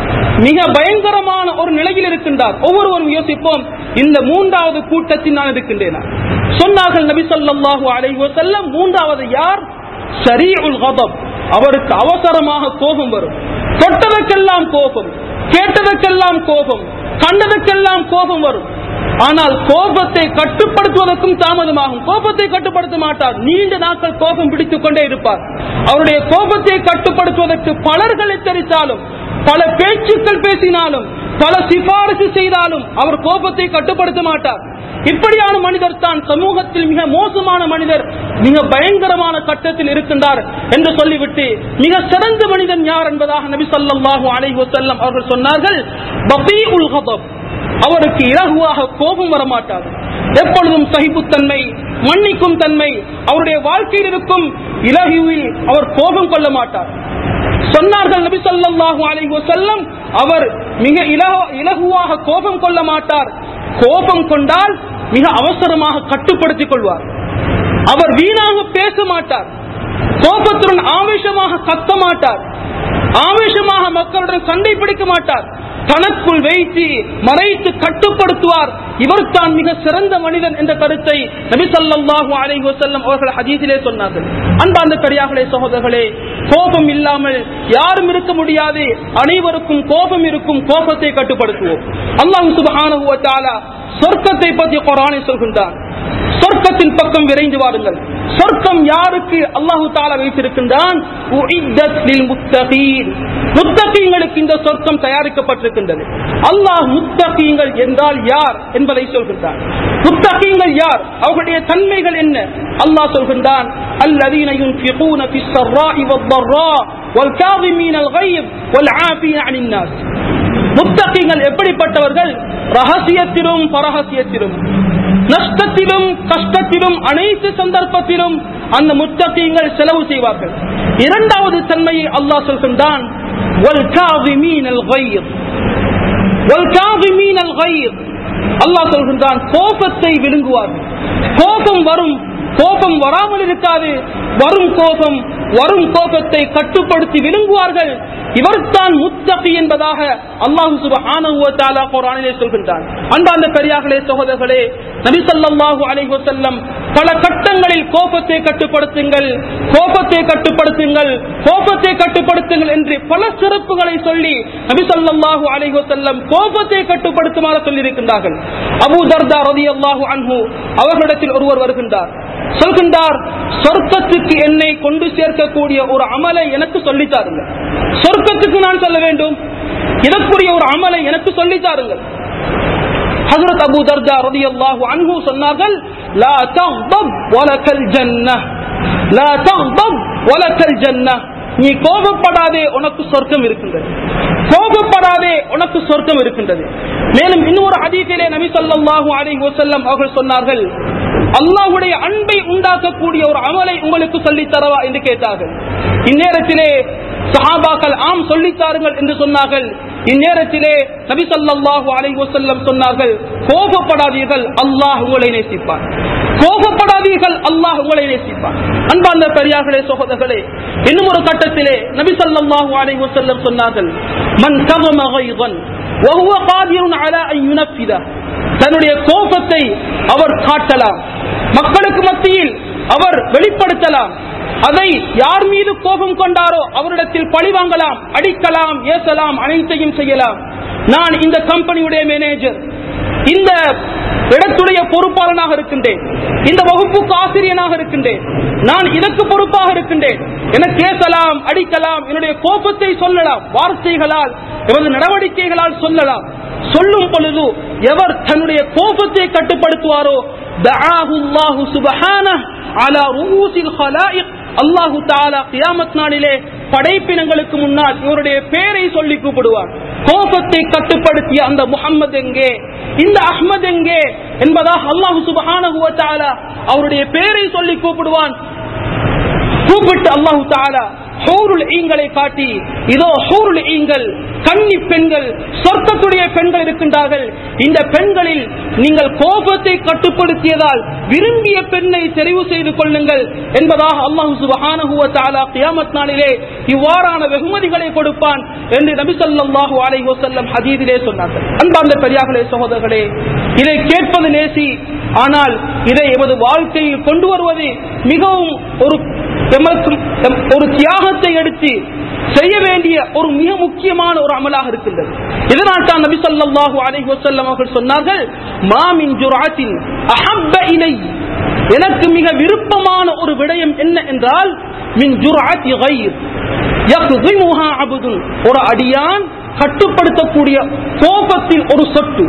Speaker 1: மிக பயங்கரமான ஒரு நிலையில் இருக்கின்றார் ஒவ்வொருவரும் யோசிப்போம் இந்த மூன்றாவது கூட்டத்தில் நான் இருக்கின்றேன் சொன்னார்கள் நபி ஸல்லல்லாஹு அலைஹி வஸல்லம் மூன்றாவது யார் ஸரீஉல் கதப் அவருக்கு அவசரமாக கோபம் வரும் தொட்டதற்கெல்லாம் கோபம் கேட்டதற்கெல்லாம் கோபம் கண்டதற்கெல்லாம் கோபம் வரும் ஆனால் கோபத்தை கட்டுப்படுத்துவதற்கும் தாமதமாகும் கோபத்தை கட்டுப்படுத்த மாட்டார் நீண்ட நாட்கள் கோபம் பிடித்துக் கொண்டே இருப்பார் அவருடைய கோபத்தை கட்டுப்படுத்துவதற்கு பலர்கள் எச்சரித்தாலும் பல பேச்சுக்கள் பேசினாலும் பல சிபாரிசு செய்தாலும் அவர் கோபத்தை கட்டுப்படுத்த மாட்டார் இப்படியான மனிதர் தான் சமூகத்தில் மிக மோசமான மனிதர் மிக பயங்கரமான கட்டத்தில் இருக்கின்றார் என்று சொல்லிவிட்டு மிக சிறந்த மனிதன் யார் என்பதாக நபி ஸல்லல்லாஹு அலைஹி வஸல்லம் அவர்கள் சொன்னார்கள் பகீஉல் கதப் அவருக்கு இலகுவாக கோபம் வரமாட்டாது எப்பொழுதும் சகிப்புத்தன்மை மன்னிக்கும் தன்மை அவருடைய வாழ்க்கையில் இருக்கும் இலகுவில் அவர் கோபம் கொள்ள மாட்டார் சொன்னார்கள் நபி ஸல்லல்லாஹு அலைஹி வஸல்லம் அவர் மிக இலகு- இலகுவாக கோபம் கொள்ள மாட்டார் கோபம் கொண்டால் மிக அவசரமாக கட்டுப்படுத்திக் கொள்வார் அவர் வீணாக பேச மாட்டார் கோபத்துடன் ஆவேசமாக கத்த மாட்டார் ஆவேசமாக மக்களுடன் சண்டை பிடிக்க மாட்டார் தனக்குள் வைத்து மறைத்து கட்டுப்படுத்துவார் இவர் தான் மிக சிறந்த மனிதன் என்ற கருத்தை நபி ஸல்லல்லாஹு அலைஹி வஸல்லம் அவர்கள் ஹதீஸிலே சொன்னார்கள் அன்பார்ந்த பெரியார்களே சகோதரர்களே கோபம் இல்லாமல் யாரும் இருக்க முடியாது அனைவருக்கும் கோபம் இருக்கும் கோபத்தை கட்டுப்படுத்துவோம் அல்லாஹ் சுப்ஹானஹு வ தஆலா சொர்க்கத்தை பற்றி குர்ஆனில் சொல்கின்றார் சொர்க்கத்தின் பக்கம் விரைந்து வாருங்கள் சொர்க்கம் யாருக்கு அல்லாஹு தாலா வைத்திருக்கின்றான் உஇத்தத் லில் முத்தகீன். முத்தகீங்களுக்கு இந்த சொர்க்கம் தயாரிக்கப்பட்டிருக்கின்றது அல்லாஹ் முத்தகீங்கள் என்றால் யார் என்பதை சொல்கின்றான் முத்தகீங்கள் யார் அவர்களுடைய தன்மைகள் என்ன அல்லாஹ் சொல்கின்றான் الذين ينفقون في السراء والضراء والكاظمين الغيظ والعافين عن الناس முத்தகிங்கள் எப்படிப்பட்டவர்கள் ரகசியத்திலும் பரகசியத்திலும் நஷ்டத்திலும் கஷ்டத்திலும் அனைத்து சந்தர்ப்பத்திலும் அந்த முத்தகிங்கள் செலவு செய்வார்கள் இரண்டாவது தன்மையை அல்லாஹ் சொல்கின்றான் وَالْكَاظِمِينَ الْغَيْظَ وَالْكَاظِمِينَ الْغَيْظَ அல்லாஹ் சொல்கின்றான் கோபத்தை விழுங்குவார்கள் கோபம் வரும் கோபம் வராமல் இருக்காது வரும் கோபம் வரும் கோபத்தை கட்டுப்படுத்தி விழுங்குவார்கள் இவர்தான் முத்தகி என்பதாக அல்லாஹு சுப்ஹானஹு வ தஆலா குர்ஆனிலே சொல்கின்றான் அன்பார்ந்த பெரியார்களே சகோதரர்களே நபி ஸல்லல்லாஹு அலைஹி வஸல்லம் பல கட்டங்களில் கோபத்தை கட்டுப்படுத்துங்கள் கோபத்தை கட்டுப்படுத்துங்கள் கோபத்தை கட்டுப்படுத்துங்கள் என்று பல சிறப்புகளை சொல்லி நபி ஸல்லல்லாஹு அலைஹி வஸல்லம் கோபத்தை கட்டுப்படுத்துமாறு சொல்லியிருக்கின்றார்கள் அபூ தர்தா ரலியல்லாஹு அன்ஹு அவர்களிடத்தில் ஒருவர் வருகின்றார் சொல்கின்றார் சொர்க்கத்துக்கு என்னை கொண்டு சேர்க்கக்கூடிய ஒரு அமலை எனக்கு சொல்லித் தாருங்கள் சொர்க்கத்துக்கு நான் சொல்ல வேண்டும் இதற்குரிய ஒரு அமலை எனக்கு சொல்லித் தாருங்கள் ஹஜரத் அபூ தர்தா ரலியல்லாஹு அன்ஹு சொன்னார்கள் லா தக்தப் வலக்கல் ஜன்னஹ் லா தக்தப் வலக்கல் ஜன்னஹ் நீ கோபப்படாதே உனக்கு சொர்க்கம் இருக்கின்றது கோபப்படாதே உனக்கு சொர்க்கம் இருக்கின்றது மேலும் இன்னொரு ஹதீஸிலே நபி ஸல்லல்லாஹு அலைஹி வஸல்லம் அவர்கள் சொன்னார்கள் அல்லாஹ்வுடைய அன்பை உண்டாக்கக்கூடிய ஒரு அமலை உங்களுக்கு சொல்லித் தரவா என்று கேட்டார்கள் இந்நேரத்திலே சஹாபாக்கள் ஆம் சொல்லித் தாருங்கள் என்று சொன்னார்கள் இந்நேரத்திலே நபி ஸல்லல்லாஹு அலைஹி வஸல்லம் சொன்னார்கள் கோபப்படாதீர்கள் அல்லாஹ் உங்களை நேசிப்பார் கோபப்படாதீர்கள் அல்லாஹ் உங்களை நேசிப்பார் அன்பார்ந்த பெரியார்களே சகோதரர்களே இன்னும் ஒரு கட்டத்திலே நபி ஸல்லல்லாஹு அலைஹி வஸல்லம் சொன்னார்கள் மன் கவம கைதன் وهو قادر على ان ينفذه தன்னுடைய கோபத்தை அவர் காட்டலாம் மக்களுக்கு மத்தியில் அவர் வெளிப்படுத்தலாம் அதை யார் மீது கோபம் கொண்டாரோ அவரிடத்தில் பழி வாங்கலாம் அடிக்கலாம் ஏசலாம் அனைத்தையும் செய்யலாம் நான் இந்த கம்பெனியுடைய மேனேஜர் இந்த இடத்துடைய பொறுப்பாளனாக இருக்கின்றேன் இந்த வகுப்புக்கு ஆசிரியனாக இருக்கின்றேன் நான் இதற்கு பொறுப்பாக இருக்கின்றேன் என கேசலாம் அடிக்கலாம் என்னுடைய கோபத்தை சொல்லலாம் வார்த்தைகளால் எமது நடவடிக்கைகளால் சொல்லலாம் சொல்லும் பொழுது எவர் தன்னுடைய கோபத்தை கட்டுப்படுத்துவாரோ دعاه الله سبحانه على رؤوس الخلائق அல்லாஹு தாலா கியாமத் நாளிலே படைப்பினங்களுக்கு முன்னால் இவருடைய பெயரை சொல்லி கூப்பிடுவார் கோபத்தை கட்டுப்படுத்திய அந்த முகம்மது எங்கே இந்த அஹ்மத் எங்கே என்பதாக அல்லாஹு சுபஹானஹு வ தஆலா அவருடைய பெயரை சொல்லி கூப்பிடுவான் கூப்பிட்டு அல்லாஹு தாலா ஹூருல் ஈங்களை காட்டி இதோ ஹூருல் ஈங்கள் கன்னி பெண்கள் சொர்க்கத்துடைய பெண்கள் இருக்கின்றார்கள் இந்த பெண்களில் நீங்கள் கோபத்தை கட்டுப்படுத்தியதால் விரும்பிய பெண்ணை தெரிவு செய்து கொள்ளுங்கள் என்பதாக அல்லாஹு சுபஹானஹு வ தஆலா கியாமத் நாளிலே இவ்வாறான வெகுமதிகளை கொடுப்பான் என்று நபி ஸல்லல்லாஹு அலைஹி வஸல்லம் ஹதீஸிலே சொன்னார்கள் அன்பார்ந்த பெரியார்களே சகோதரர்களே இதை கேட்பது லேசி ஆனால் இதை எமது வாழ்க்கையில் கொண்டு வருவது மிகவும் ஒரு எமக்கு எம்- ஒரு தியாகத்தை எடுத்து செய்ய வேண்டிய ஒரு மிக முக்கியமான ஒரு அமலாக இருக்கின்றது இதனால் தான் நபி ஸல்லல்லாஹு அலைஹி வஸல்லம் அவர்கள் சொன்னார்கள் மா மின் ஜுர்அத்தின் அஹப்ப இலை எனக்கு மிக விருப்பமான ஒரு விடயம் என்ன என்றால் மின் ஜுர்அத்தி கைர் யக்ஸிமுஹா அபுதுன் ஒரு அடியான் கட்டுப்படுத்தக்கூடிய கோபத்தில் ஒரு சொட்டு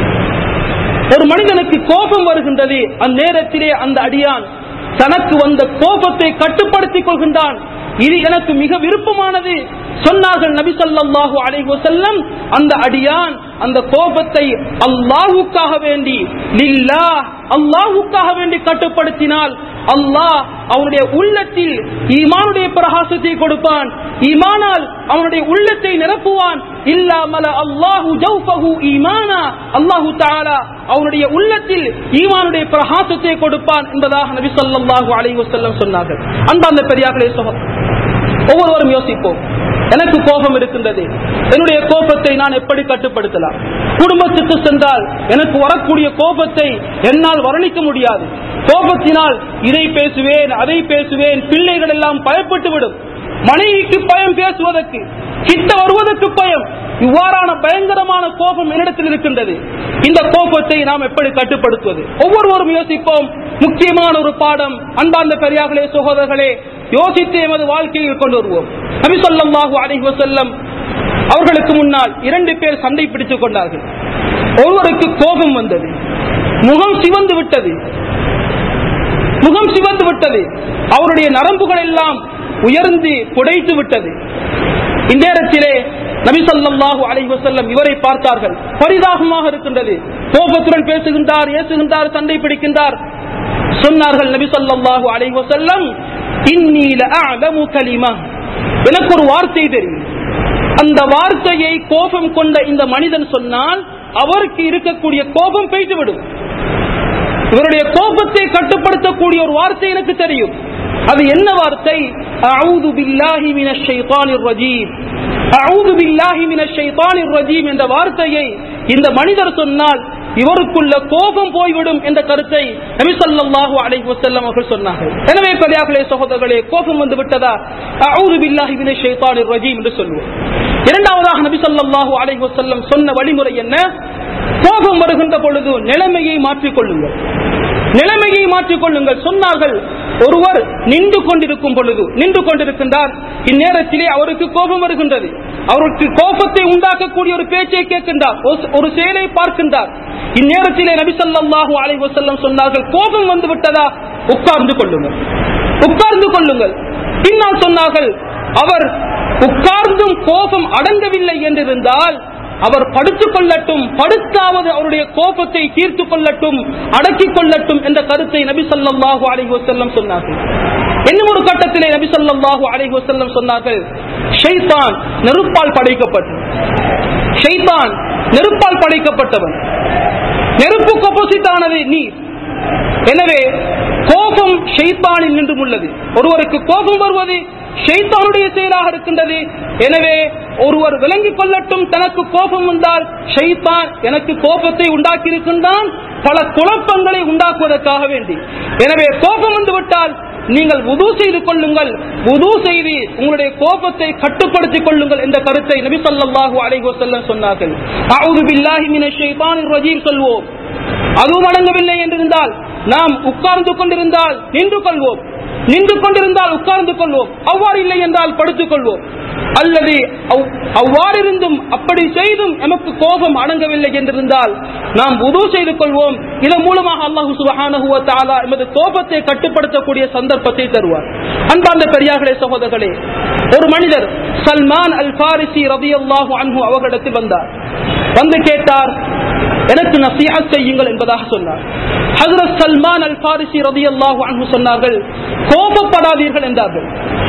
Speaker 1: ஒரு மனிதனுக்கு கோபம் வருகின்றது அந்நேரத்திலே அந்த அடியான் தனக்கு வந்த கோபத்தை கட்டுப்படுத்திக் கொள்கின்றான் இது எனக்கு மிக விருப்பமானது சொன்னார்கள் நபி ஸல்லல்லாஹு அலைஹி வஸல்லம் அந்த அடியான் அந்த கோபத்தை அல்லாஹ்வுக்காக வேண்டி லில்லாஹ் அல்லாஹ்வுக்காக வேண்டி கட்டுப்படுத்தினால் அல்லாஹ் அவனுடைய உள்ளத்தில் ஈமானுடைய பிரகாசத்தை கொடுப்பான் ஈமானால் அவனுடைய உள்ளத்தை நிரப்புவான் இல்லாமல அல்லாஹு ஜௌஃபஹு ஈமானா அல்லாஹு தஆலா அவனுடைய உள்ளத்தில் ஈமானுடைய பிரகாசத்தை கொடுப்பான் என்பதாக நபி ஸல்லல்லாஹு அலைஹி வஸல்லம் சொன்னார்கள் அன்பார்ந்த பெரியார்களே சகோ ஒவ்வொருவரும் யோசிப்போம் எனக்கு கோபம் இருக்கின்றது என்னுடைய கோபத்தை நான் எப்படி கட்டுப்படுத்தலாம் குடும்பத்துக்கு சென்றால் எனக்கு வரக்கூடிய கோபத்தை என்னால் வர்ணிக்க முடியாது கோபத்தினால் இதை பேசுவேன் அதை பேசுவேன் பிள்ளைகள் எல்லாம் பயப்பட்டு விடும் மனைவிக்கு பயம் பேசுவதற்கு கிட்ட வருவதற்கு பயம் இவ்வாறான பயங்கரமான கோபம் என்னிடத்தில் இருக்கின்றது இந்த கோபத்தை நாம் எப்படி கட்டுப்படுத்துவது ஒவ்வொருவரும் யோசிப்போம் முக்கியமான ஒரு பாடம் அன்பார்ந்த பெரியார்களே சகோதரர்களே யோசித்து எமது வாழ்க்கையில் கொண்டு வருவோம் நபி ஸல்லல்லாஹு அலைஹி வஸல்லம் அவர்களுக்கு முன்னால் இரண்டு பேர் சண்டை பிடித்துக் கொண்டார்கள் ஒருவருக்கு கோபம் வந்தது முகம் சிவந்து விட்டது முகம் சிவந்து விட்டது அவருடைய நரம்புகள் எல்லாம் உயர்ந்து புடைத்து விட்டது இந்நேரத்திலே நபி ஸல்லல்லாஹு அலைஹி வஸல்லம் இவரை பார்த்தார்கள் பரிதாபமாக இருக்கின்றது கோபத்துடன் பேசுகின்றார் ஏசுகின்றார் சண்டை பிடிக்கின்றார் சொன்னார்கள் நபி ஸல்லல்லாஹு அலைஹி வஸல்லம் இன்னீ லஅலமு கலிமா எனக்கு ஒரு வார்த்தை தெரியும் அந்த வார்த்தையை கோபம் கொண்ட இந்த மனிதன் சொன்னால் அவருக்கு இருக்கக்கூடிய கோபம் பெய்துவிடும் இவருடைய கோபத்தை கட்டுப்படுத்தக்கூடிய ஒரு வார்த்தை எனக்கு தெரியும் அது என்ன வார்த்தை அவுது பில்லாஹி மினஷ் ஷைத்தானிர் ரஜீம் அவுது பில்லாஹி மினஷ் ஷைத்தானிர் ரஜீம் என்ற வார்த்தையை இந்த மனிதர் சொன்னால் இவருக்குள்ள கோபம் போய்விடும் என்ற கருத்தை நபி ஸல்லல்லாஹு அலைஹி வஸல்லம் அவர்கள் சொன்னார்கள் எனவே பெரியார்களே சகோதரர்களே கோபம் வந்து விட்டதா அவுது பில்லாஹி மினஷ் ஷைத்தானிர் ரஜீம் என்று சொல்லுவோம் இரண்டாவதாக நபி ஸல்லல்லாஹு அலைஹி வஸல்லம் சொன்ன வழிமுறை என்ன கோபம் வருகின்ற பொழுது நிலைமையை மாற்றிக் கொள்ளுங்கள் நிலைமையை மாற்றிக் கொள்ளுங்கள் சொன்னார்கள் ஒருவர் நின்று கொண்டிருக்கும் பொழுது நின்று கொண்டிருக்கின்றார் இந்நேரத்திலே அவருக்கு கோபம் வருகின்றது அவருக்கு கோபத்தை உண்டாக்கக்கூடிய ஒரு பேச்சை கேட்கின்றார் ஒரு- ஒரு செயலை பார்க்கின்றார் இந்நேரத்திலே நபி ஸல்லல்லாஹு அலைஹி வஸல்லம் சொன்னார்கள் கோபம் வந்து விட்டதா உட்கார்ந்து கொள்ளுங்கள் உட்கார்ந்து கொள்ளுங்கள் பின்னால் சொன்னார்கள் அவர் உட்கார்ந்தும் கோபம் அடங்கவில்லை என்றிருந்தால் அவர் படுத்துக் கொள்ளட்டும் படுத்தாவது அவருடைய கோபத்தை தீர்த்து கொள்ளட்டும் அடக்கிக் கொள்ளட்டும் என்ற கருத்தை நபி ஸல்லல்லாஹு அலைஹி வஸல்லம் சொன்னார்கள் இன்னும் ஒரு கட்டத்திலே நபி ஸல்லல்லாஹு அலைஹி வஸல்லம் சொன்னார்கள் ஷைத்தான் நெருப்பால் படைக்கப்பட்டது ஷைத்தான் நெருப்பால் படைக்கப்பட்டவன் நெருப்புக்கு opposite ஆனது நீர் எனவே கோபம் ஷைத்தானில் நின்றும் உள்ளது ஒருவருக்கு கோபம் வருவது ஷைத்தானுடைய செயலாக இருக்கின்றது எனவே ஒருவர் விளங்கிக் கொள்ளட்டும் தனக்கு கோபம் வந்தால் ஷைத்தான் எனக்கு கோபத்தை உண்டாக்கி இருக்கின்றான் பல குழப்பங்களை உண்டாக்குவதற்காக வேண்டி எனவே கோபம் வந்து விட்டால் நீங்கள் உது செய்து கொள்ளுங்கள் உது செய்து உங்களுடைய கோபத்தை கட்டுப்படுத்திக் கொள்ளுங்கள் என்ற கருத்தை நபி ஸல்லல்லாஹு அலைஹி வஸல்லம் சொன்னார்கள் அஊது பில்லாஹி மினஷ் ஷைத்தானிர் ரஜீம் சொல்வோம் அதுவும் வழங்கவில்லை என்றிருந்தால் நாம் உட்கார்ந்து கொண்டிருந்தால் நின்று கொள்வோம் நின்று கொண்டிருந்தால் உட்கார்ந்து கொள்வோம் அவ்வாறு இல்லை என்றால் படுத்துக் கொள்வோம் அல்லது அவ்- அவ்வாறிருந்தும் அப்படி செய்தும் எமக்கு கோபம் அடங்கவில்லை என்றிருந்தால் நாம் உது செய்து கொள்வோம் இதன் மூலமாக அல்லாஹு சுபஹானஹு வ தஆலா எமது கோபத்தை கட்டுப்படுத்தக்கூடிய சந்தர்ப்பத்தை தருவார் அன்பார்ந்த பெரியார்களே சகோதரர்களே ஒரு மனிதர் சல்மான் அல் ஃபாரிசி ரதியல்லாஹு அன்ஹு அவர்களிடத்தில் வந்தார் வந்து கேட்டார் எனக்கு நசீஹத் செய்யுங்கள் என்பதாக சொன்னார் ஹஜ்ரத் சல்மான் அல் ஃபாரிசி ரதியல்லாஹு அன்ஹு சொன்னார்கள் கோபப்படாதீர்கள் என்றார்கள்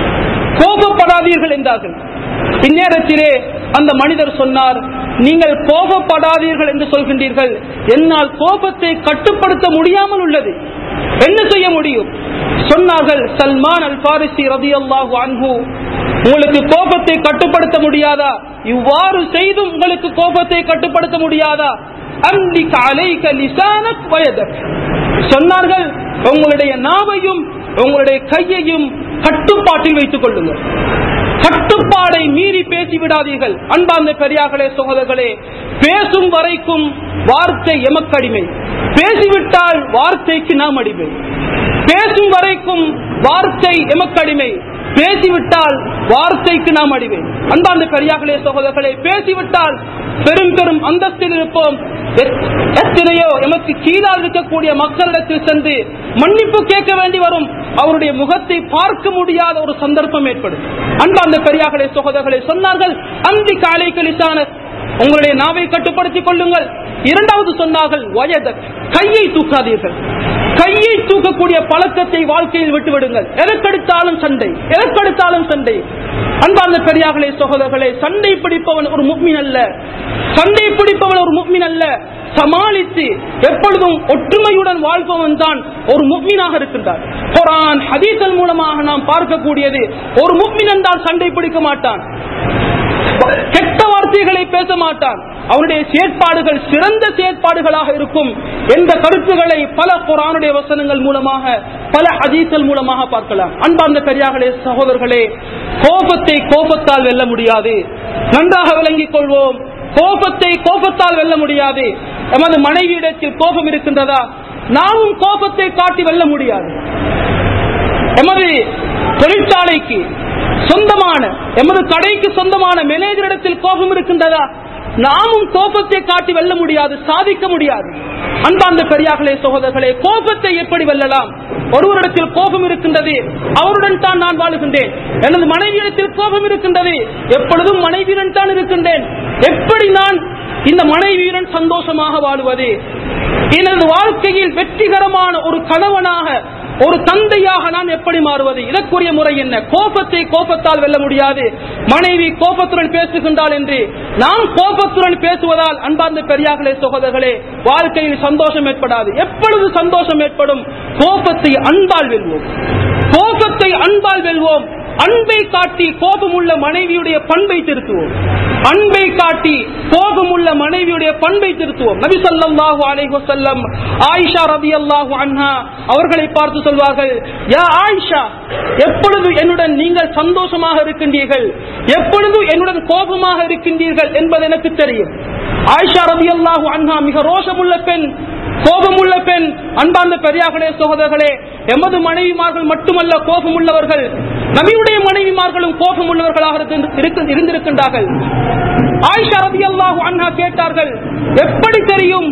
Speaker 1: கோபப்படாதீர்கள் என்றார்கள் இந்நேரத்திலே அந்த மனிதர் சொன்னார் நீங்கள் கோபப்படாதீர்கள் என்று சொல்கின்றீர்கள் என்னால் கோபத்தை கட்டுப்படுத்த முடியாமல் உள்ளது என்ன செய்ய முடியும் சொன்னார்கள் சல்மான் அல் பாரிசி ரதி அல்லாஹு அன்ஹு உங்களுக்கு கோபத்தை கட்டுப்படுத்த முடியாதா இவ்வாறு செய்தும் உங்களுக்கு கோபத்தை கட்டுப்படுத்த முடியாதா அம்லிக அலைக லிசானக் வயதக் சொன்னார்கள் உங்களுடைய நாவையும் உங்களுடைய கையையும் கட்டுப்பாட்டில் வைத்துக் கொள்ளுங்கள் கட்டுப்பாடை மீறி பேசி விடாதீர்கள் அன்பார்ந்த பெரியார்களே சகோதரர்களே பேசும் வரைக்கும் வார்த்தை எமக்கடிமை பேசிவிட்டால் வார்த்தைக்கு நாம் அடிமை பேசும் வரைக்கும் வார்த்தை எமக்கடிமை பேசிவிட்டால் வார்த்தைக்கு நாம் அடிமை அன்பார்ந்த பெரியார்களே சகோதரர்களே பேசிவிட்டால் பெரும் பெரும் அந்தஸ்தில் இருப்போம் எத்- எத்தனையோ எமக்கு கீழால் இருக்கக்கூடிய மக்களிடத்தில் சென்று மன்னிப்பு கேட்க வேண்டி வரும் அவருடைய முகத்தை பார்க்க முடியாத ஒரு சந்தர்ப்பம் ஏற்படும் அன்பார்ந்த பெரியார்களே சகோதரர்களே சொன்னார்கள் அந்தி காலை கலிசான உங்களுடைய நாவை கட்டுப்படுத்திக் கொள்ளுங்கள் இரண்டாவது சொன்னார்கள் வயத கையை தூக்காதீர்கள் கையை தூக்கக்கூடிய பழக்கத்தை வாழ்க்கையில் விட்டு விடுங்கள் எதற்கெடுத்தாலும் சண்டை எதற்கெடுத்தாலும் சண்டை அன்பார்ந்த பெரியார்களே சகோதரர்களே சண்டை பிடிப்பவன் ஒரு முக்மின் அல்ல சண்டை பிடிப்பவன் ஒரு முக்மின் அல்ல சமாளித்து எப்பொழுதும் ஒற்றுமையுடன் வாழ்பவன் தான் ஒரு முக்மீனாக இருக்கின்றார் குரான் ஹதீசல் மூலமாக நாம் பார்க்கக்கூடியது ஒரு முக்மின் என்றால் சண்டை பிடிக்க மாட்டான் கெட்ட வார்த்தைகளை பேச மாட்டான் அவனுடைய செயற்பாடுகள் சிறந்த செயற்பாடுகளாக இருக்கும் என்ற கருத்துக்களை பல குரானுடைய வசனங்கள் மூலமாக பல ஹதீசல் மூலமாக பார்க்கலாம் அன்பார்ந்த பெரியார்களே சகோதரர்களே கோபத்தை கோபத்தால் வெல்ல முடியாது நன்றாக விளங்கிக் கொள்வோம் கோபத்தை கோபத்தால் வெல்ல முடியாது எமது மனைவியிடத்தில் கோபம் இருக்கின்றதா நாமும் கோபத்தை காட்டி வெல்ல முடியாது எமது தொழிற்சாலைக்கு சொந்தமான எமது கடைக்கு சொந்தமான மேனேஜரிடத்தில் கோபம் இருக்கின்றதா நாமும் கோபத்தை காட்டி வெல்ல முடியாது சாதிக்க முடியாது அன்பார்ந்த பெரியார்களே சகோதரர்களே கோபத்தை எப்படி வெல்லலாம் ஒருவரிடத்தில் கோபம் இருக்கின்றது அவருடன் தான் நான் வாழுகின்றேன் எனது மனைவியிடத்தில் கோபம் இருக்கின்றது எப்பொழுதும் மனைவியுடன் தான் இருக்கின்றேன் எப்படி நான் இந்த மனைவியுடன் சந்தோஷமாக வாழுவது எனது வாழ்க்கையில் வெற்றிகரமான ஒரு கணவனாக ஒரு தந்தையாக நான் எப்படி மாறுவது இதற்குரிய முறை என்ன கோபத்தை கோபத்தால் வெல்ல முடியாது மனைவி கோபத்துடன் பேசுகின்றாள் என்று நாம் கோபத்துடன் பேசுவதால் அன்பார்ந்த பெரியார்களே சகோதரர்களே வாழ்க்கையில் சந்தோஷம் ஏற்படாது எப்பொழுது சந்தோஷம் ஏற்படும் கோபத்தை அன்பால் வெல்வோம் கோபத்தை அன்பால் வெல்வோம் அன்பை காட்டி கோபமுள்ள மனைவியுடைய பண்பை திருத்துவோம் அன்பை காட்டி கோபமுள்ள மனைவியுடைய பண்பை திருத்துவோம் நபி ஸல்லல்லாஹு அலைஹி வஸல்லம் ஆயிஷா ரலியல்லாஹு அன்ஹா அவர்களை பார்த்து சொல்வார்கள் யா ஆயிஷா எப்பொழுது என்னுடன் நீங்கள் சந்தோஷமாக இருக்கின்றீர்கள் எப்பொழுது என்னுடன் கோபமாக இருக்கின்றீர்கள் என்பது எனக்கு தெரியும் ஆயிஷா ரலியல்லாஹு அன்ஹா மிக ரோஷமுள்ள பெண் கோபமுள்ள பெண் அன்பார்ந்த பெரியார்களே சகோதரர்களே எமது மனைவிமார்கள் மட்டுமல்ல கோபம் உள்ளவர்கள் நபியுடைய மனைவிமார்களும் கோபம் உள்ளவர்களாக இருந்து- இருக்கு- இருந்திருக்கின்றார்கள் ஆயிஷா ரதி அல்லாஹு அன்ஹா கேட்டார்கள் எப்படி தெரியும்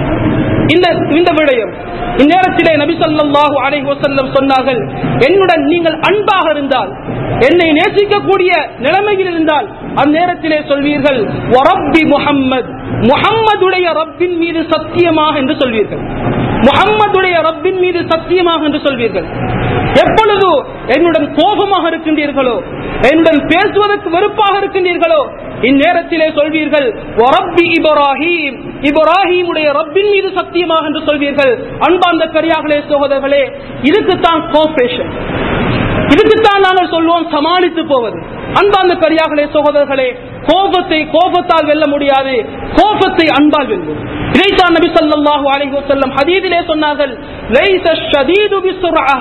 Speaker 1: இந்த இந்த விடயம் இந்நேரத்திலே நபி ஸல்லல்லாஹு அலைஹி வஸல்லம் சொன்னார்கள் என்னுடன் நீங்கள் அன்பாக இருந்தால் என்னை நேசிக்கக்கூடிய நிலைமையில் இருந்தால் அந்நேரத்திலே சொல்வீர்கள் வரப்பி முஹம்மத் முஹம்மதுடைய ரப்பின் மீது சத்தியமாக என்று சொல்வீர்கள் முஹம்மதுடைய ரப்பின் மீது சத்தியமாக என்று சொல்வீர்கள் எப்பொழுது என்னுடன் கோபமாக இருக்கின்றீர்களோ என்னுடன் பேசுவதற்கு வெறுப்பாக இருக்கின்றீர்களோ இந்நேரத்திலே சொல்வீர்கள் "வரப்பி இப்ராஹீம் இப்ராஹீமுடைய ரப்பின் மீது சத்தியமாக என்று சொல்வீர்கள் அன்பார்ந்த பெரியார்களே சகோதரர்களே இதுக்குத்தான் கோபரேஷன் இதுக்குத்தான் நாங்கள் சொல்லுவோம் சமாளித்து போவது அன்பார்ந்த பெரியார்களே சகோதரர்களே கோபத்தை கோபத்தால் வெல்ல முடியாது கோபத்தை அன்பால் வெல்வோம் இதைத்தான் நபி ஸல்லல்லாஹு அலைஹி வஸல்லம் ஹதீஸிலே சொன்னார்கள் லைஸ ஷதீது பிஸ்ஸுர்ஆ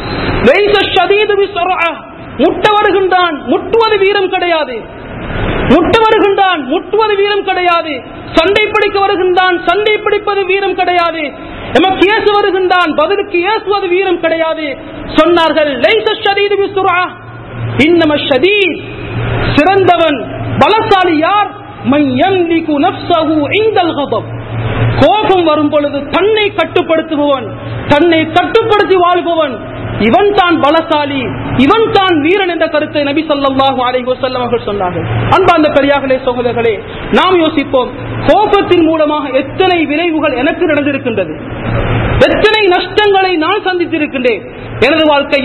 Speaker 1: லைஸ ஷதீது பிஸ்ஸுர்ஆ முட்ட வருகின்றான் முட்டுவது வீரம் கிடையாது முட்ட வருகின்றான் முட்டுவது வீரம் கிடையாது சண்டை பிடிக்க வருகின்றான் சண்டை பிடிப்பது வீரம் கிடையாது எமக்கு ஏசு வருகின்றான் பதிலுக்கு ஏசுவது வீரம் கிடையாது சொன்னார்கள் லைஸ ஷதீது பிஸ்ஸுர்ஆ இன்னம ஷதீத் சிறந்தவன் பலசாலி யார் மை யம்லிகு நஃப்ஸஹு இந்தல் கதப் கோபம் வரும் பொழுது தன்னை கட்டுப்படுத்துபவன் தன்னை கட்டுப்படுத்தி வாழ்பவன் இவன் தான் பலசாலி இவன் தான் வீரன் என்ற கருத்தை நபி ஸல்லல்லாஹு அலைஹி வஸல்லம் அவர்கள் சொன்னார்கள் அன்பார்ந்த பெரியார்களே சகோதரர்களே நாம் யோசிப்போம் கோபத்தின் மூலமாக எத்தனை விளைவுகள் எனக்கு நடந்திருக்கின்றது எத்தனை நஷ்டங்களை நான் சந்தித்திருக்கின்றேன் எனது வாழ்க்கையில்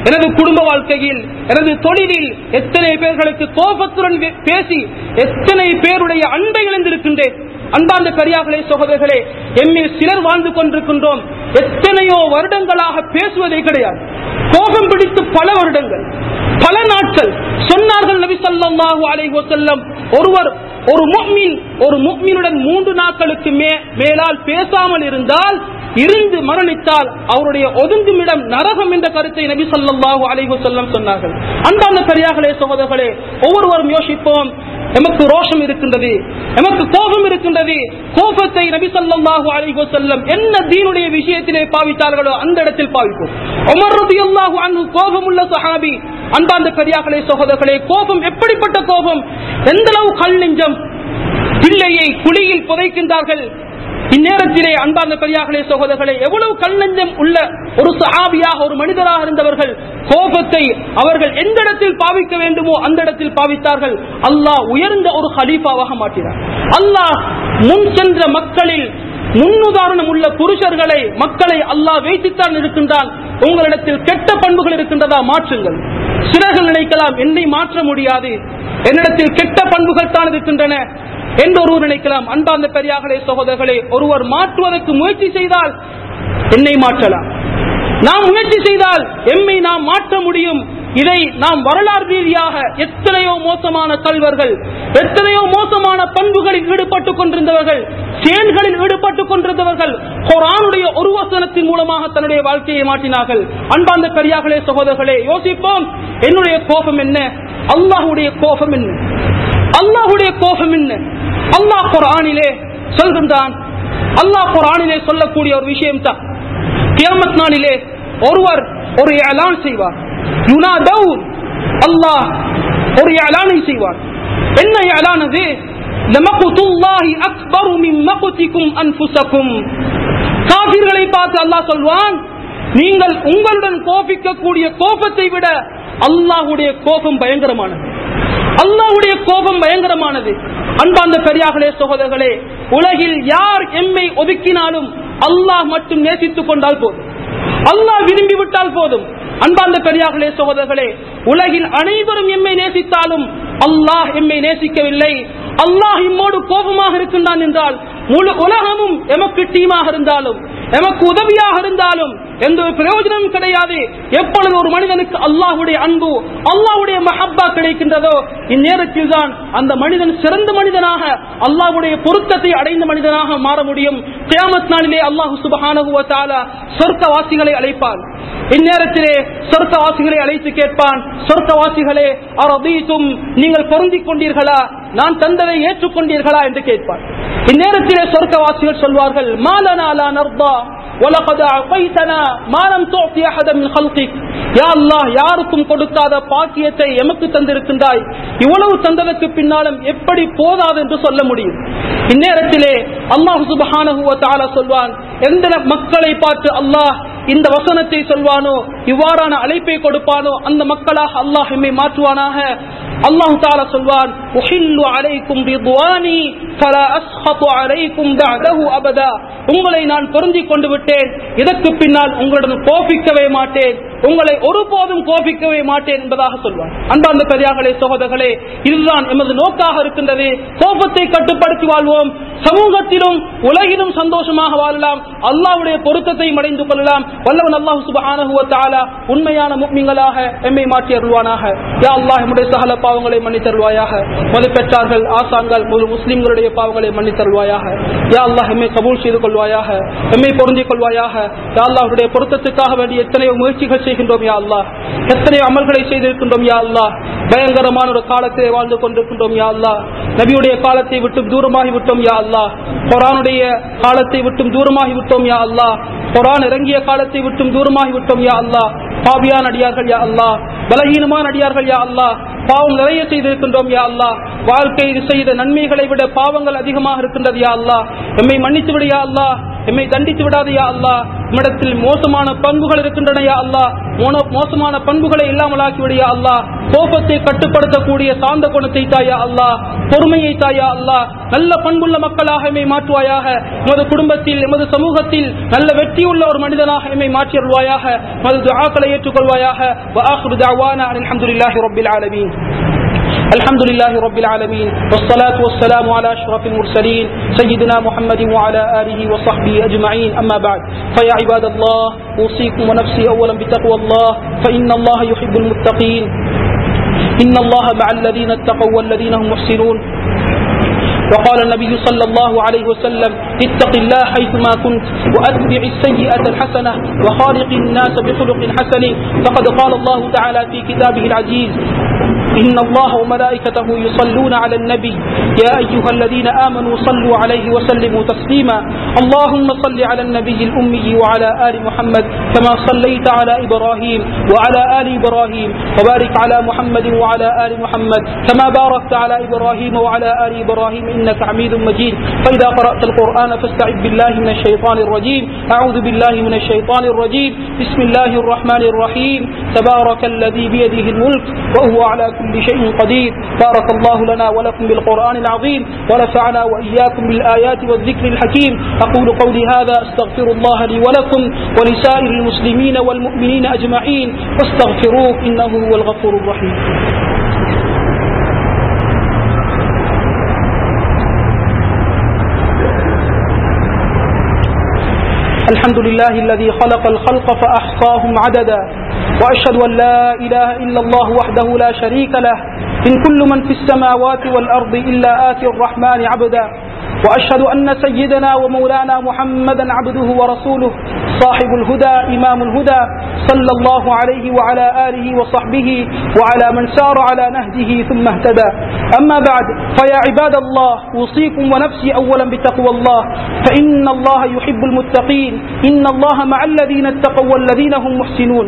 Speaker 1: எனது குடும்ப வாழ்க்கையில் எனது தொழிலில் எத்தனை பேர்களுக்கு கோபத்துடன் வே- பேசி எத்தனை பேருடைய அன்பை இழந்திருக்கின்றேன் அன்பார்ந்த பெரியார்களே சகோதரர்களே எம்மில் சிலர் வாழ்ந்து கொண்டிருக்கின்றோம் எத்தனையோ வருடங்களாக பேசுவதே கிடையாது கோபம் பிடித்து பல வருடங்கள் பல நாட்கள் சொன்னார்கள் நபி ஸல்லல்லாஹு அலைஹி வஸல்லம் ஒருவர் ஒரு முஃமின் ஒரு முஃமினுடன் மூன்று நாட்களுக்கு மே மேலால் பேசாமல் இருந்தால் இருந்து மரணித்தால் அவருடைய ஒதுங்குமிடம் நரகம் என்ற கருத்தை நபி ஸல்லல்லாஹு அலைஹி வஸல்லம் சொன்னார்கள் அன்பார்ந்த பெரியார்களே சகோதரர்களே ஒவ்வொருவரும் யோசிப்போம் எமக்கு ரோஷம் இருக்கின்றது எமக்கு கோபம் இருக்கின்றது கோபத்தை நபி ஸல்லல்லாஹு அலைஹி வஸல்லம் என்ன தீனுடைய விஷயத்திலே பாவித்தார்களோ அந்த இடத்தில் பாவிப்போம் உமர் ரலியல்லாஹு அன்ஹு கோபமுள்ள சஹாபி அன்பார்ந்த பெரியார்களே சகோதரர்களே கோபம் எப்படிப்பட்ட கோபம் எந்த அளவு கல் நெஞ்சம் பிள்ளையை குழியில் புதைக்கின்றார்கள் இந்நேரத்திலே அன்பார்ந்த பெரியார்களே சகோதரர்களே எவ்வளவு கல்லஞ்சம் உள்ள ஒரு சஹாபியாக ஒரு மனிதராக இருந்தவர்கள் கோபத்தை அவர்கள் எந்த இடத்தில் பாவிக்க வேண்டுமோ அந்த இடத்தில் பாவித்தார்கள் அல்லாஹ் உயர்ந்த ஒரு ஹலீஃபாவாக மாற்றினார் அல்லாஹ் முன் சென்ற மக்களில் முன்னுதாரணம் உள்ள புருஷர்களை மக்களை அல்லாஹ் வைத்துத்தான் இருக்கின்றான் உங்களிடத்தில் கெட்ட பண்புகள் இருக்கின்றதா மாற்றுங்கள் சிலர்கள் நினைக்கலாம் என்னை மாற்ற முடியாது என்னிடத்தில் கெட்ட பண்புகள் தான் இருக்கின்றன என்று ஒருவர் நினைக்கலாம் அன்பார்ந்த பெரியார்களே சகோதரர்களே ஒருவர் மாற்றுவதற்கு முயற்சி செய்தால் என்னை மாற்றலாம் நாம் முயற்சி செய்தால் எம்மை நாம் மாற்ற முடியும் இதை நாம் வரலாறு ரீதியாக எத்தனையோ மோசமான கல்வர்கள் எத்தனையோ மோசமான பண்புகளில் ஈடுபட்டுக் கொண்டிருந்தவர்கள் செயல்களில் ஈடுபட்டுக் கொண்டிருந்தவர்கள் குரானுடைய ஒரு வசனத்தின் மூலமாக தன்னுடைய வாழ்க்கையை மாற்றினார்கள் அன்பார்ந்த பெரியார்களே சகோதரர்களே யோசிப்போம் என்னுடைய கோபம் என்ன அல்லாஹுடைய கோபம் என்ன அல்லாஹுடைய கோபம் என்ன அல்லாஹ் குரானிலே சொல்கின்றான் அல்லாஹ் குரானிலே சொல்லக்கூடிய ஒரு விஷயம் தான் கியாமத் நாளிலே ஒருவர் ஒரு ஏலான் செய்வார் யுனாதவுன் அல்லாஹ் ஒரு ஏலானை செய்வார் என்ன ஏலான் அது லமகுத்துல்லாஹி அக்பரு மின் மகுதிக்கும் அன்ஃபுசக்கும் காபிர்களை பார்த்து அல்லாஹ் சொல்வான் நீங்கள் உங்களுடன் கோபிக்கக்கூடிய கோபத்தை விட அல்லாஹ்வுடைய கோபம் பயங்கரமானது அல்லாஹ்வுடைய கோபம் பயங்கரமானது அன்பார்ந்த பெரியார்களே சகோதரர்களே உலகில் யார் எம்மை ஒதுக்கினாலும் அல்லாஹ் மட்டும் நேசித்துக் கொண்டால் போதும் அல்லாஹ் விரும்பி விட்டால் போதும் அன்பார்ந்த பெரியார்களே சகோதரர்களே உலகில் அனைவரும் எம்மை நேசித்தாலும் அல்லாஹ் எம்மை நேசிக்கவில்லை அல்லாஹ் இம்மோடு கோபமாக இருக்கின்றான் என்றால் முழு உலகமும் எமக்கு டீமாக இருந்தாலும் எமக்கு உதவியாக இருந்தாலும் எந்த ஒரு பிரயோஜனமும் கிடையாது எப்பொழுது ஒரு மனிதனுக்கு அல்லாஹ்வுடைய அன்பு அல்லாஹ்வுடைய மஹப்பா கிடைக்கின்றதோ இந்நேரத்தில் தான் அந்த மனிதன் சிறந்த மனிதனாக அல்லாஹ்வுடைய பொருத்தத்தை அடைந்த மனிதனாக மாற முடியும் கியாமத் நாளிலே அல்லாஹு சுபஹானஹு வ தஆலா சொர்க்கவாசிகளை அழைப்பான் இந்நேரத்திலே சொர்க்கவாசிகளை அழைத்து கேட்பான் சொர்க்கவாசிகளே அரதீதும் நீங்கள் பொருந்திக் கொண்டீர்களா நான் தந்ததை ஏற்றுக்கொண்டீர்களா என்று கேட்பான் இந்நேரத்திலே சொர்க்கவாசிகள் சொல்வார்கள் மாலனா லா நர்தா وَلَقَدْ أَعْطَيْتَنَا مَا لَمْ تُعْطِ أَحَدًا مِنْ خَلْقِكَ யா அல்லாஹ் யாருக்கும் கொடுக்காத பாக்கியத்தை எமக்கு தந்திருக்கின்றாய் இவ்வளவு தந்ததற்கு பின்னாலும் எப்படி போதாது என்று சொல்ல முடியும் இந்நேரத்திலே அல்லாஹ் சுபஹானஹு வ தஆலா சொல்வான் எந்த மக்களை பார்த்து அல்லாஹ் இந்த வசனத்தை சொல்வானோ இவ்வாறான அழைப்பை கொடுப்பானோ அந்த மக்களாக அல்லாஹ் எம்மை மாற்றுவானாக அல்லாஹ் தாலா சொல்வான் உஹில்லு அலைக்கும் ரிதுவானி ஃபலா அஸ்ஹது அலைக்கும் பஅதஹு அபதா உங்களை நான் பொருந்திக் கொண்டு விட்டேன் இதற்கு பின்னால் உங்களுடன் கோபிக்கவே மாட்டேன் உங்களை ஒருபோதும் கோபிக்கவே மாட்டேன் என்பதாக சொல்வார் அன்பார்ந்த பெரியார்களே சகோதரர்களே இதுதான் எமது நோக்காக இருக்கின்றது கோபத்தை கட்டுப்படுத்தி வாழ்வோம் சமூகத்திலும் உலகிலும் சந்தோஷமாக வாழலாம் அல்லாஹ்வுடைய பொருத்தத்தை அடைந்து கொள்ளலாம் வல்லவன் அல்லாஹ் சுபஹானஹு வ தஆலா உண்மையான முக்மின்களாக எம்மை மாற்றி அருள்வானாக யா அல்லாஹ் எம்முடைய சகல பாவங்களை மன்னித்தருள்வாயாக மது பெற்றார்கள் ஆசான்கள் முழு முஸ்லிம்களுடைய பாவங்களை மன்னித்தருள்வாயாக யா அல்லாஹ் எம்மை கபூல் செய்து கொள்வாயாக எம்மை பொருந்திக் கொள்வாயாக யா அல்லாஹ்வுடைய பொருத்தத்துக்காக வேண்டிய எத்தனையோ முயற்சிகள் செய்கின்றோம் யா அல்லாஹ் எத்தனையோ அமல்களை செய்திருக்கின்றோம் யா அல்லாஹ் பயங்கரமான ஒரு காலத்திலே வாழ்ந்து கொண்டிருக்கின்றோம் யா அல்லாஹ் நபியுடைய காலத்தை விட்டு தூரமாகி விட்டோம் யா அல்லாஹ் குரானுடைய காலத்தை விட்டும் தூரமாகி விட்டோம் யா அல்லாஹ் குரான் இறங்கிய காலத்தை விட்டும் தூரமாகி விட்டோம் யா அல்லாஹ் பாவியான் அடியார்கள் யா அல்லாஹ் பலகீனமான அடியார்கள் யா அல்லாஹ் பாவம் நிறைய செய்திருக்கின்றோம் யா அல்லாஹ் வாழ்க்கையில் செய்த நன்மைகளை விட பாவங்கள் அதிகமாக இருக்கின்றது யா அல்லாஹ் எம்மை மன்னித்து விடு யா அல்லாஹ் எம்மை தண்டித்து விடாது யா அல்லாஹ் நம்மிடத்தில் மோசமான பண்புகள் இருக்கின்றன யா அல்லாஹ் மோன- மோசமான பண்புகளை இல்லாமலாக்கி விடு யா அல்லாஹ் கோபத்தை கட்டுப்படுத்தக்கூடிய சாந்த குணத்தை தாயா அல்லாஹ் பொறுமையை தாயா அல்லாஹ் நல்ல பண்புள்ள மக்களாக எம்மை மாற்றுவாயாக எமது குடும்பத்தில் எமது சமூகத்தில் நல்ல வெற்றியுள்ள ஒரு மனிதனாக எம்மை மாற்றியருள்வாயாக எமது துஆக்களை ஏற்றுக்கொள்வாயாக وآخر دعوانا أن الحمد لله رب العالمين الحمد لله رب العالمين والصلاة والسلام على أشرف المرسلين سيدنا محمد وعلى آله وصحبه أجمعين أما بعد فيا عباد الله أوصيكم ونفسي أولا بتقوى الله فإن الله يحب المتقين إن الله مع الذين اتقوا والذين هم محسنون وقال النبي صلى الله عليه وسلم اتق الله حيثما كنت وأتبع السيئة الحسنة وخالق الناس بخلق حسن فقد قال الله تعالى في كتابه العزيز إن الله وملائكته يصلون على النبي يا أيها الذين آمنوا صلوا عليه وسلموا تسليما اللهم صل على النبي الأمي وعلى آل محمد كما صليت على إبراهيم وعلى آل إبراهيم وبارك على محمد وعلى آل محمد كما باركت على إبراهيم وعلى آل إبراهيم إنك حميد مجيد فإذا قرأت القرآن فاستعذ بالله من الشيطان الرجيم أعوذ بالله من الشيطان الرجيم بسم الله الرحمن الرحيم تبارك الذي بيده الملك وهو على كل شيء قدير بارك الله لنا ولكم بالقرآن العظيم ونفعنا وإياكم بالآيات والذكر الحكيم أقول قولي هذا أستغفر الله لي ولكم ولسائر المسلمين والمؤمنين أجمعين فاستغفروه إنه هو الغفور الرحيم الحمد لله الذي خلق الخلق فأحصاهم عددا وأشهد أن لا إله إلا الله وحده لا شريك له إن كل من في السماوات والأرض إلا آتي الرحمن عبدا وأشهد أن سيدنا ومولانا محمدا عبده ورسوله صاحب الهدى إمام الهدى صلى الله عليه وعلى آله وصحبه وعلى من سار على نهجه ثم اهتدى أما بعد فيا عباد الله أوصيكم ونفسي أولا بتقوى الله فإن الله يحب المتقين إن الله مع الذين اتقوا والذين هم محسنون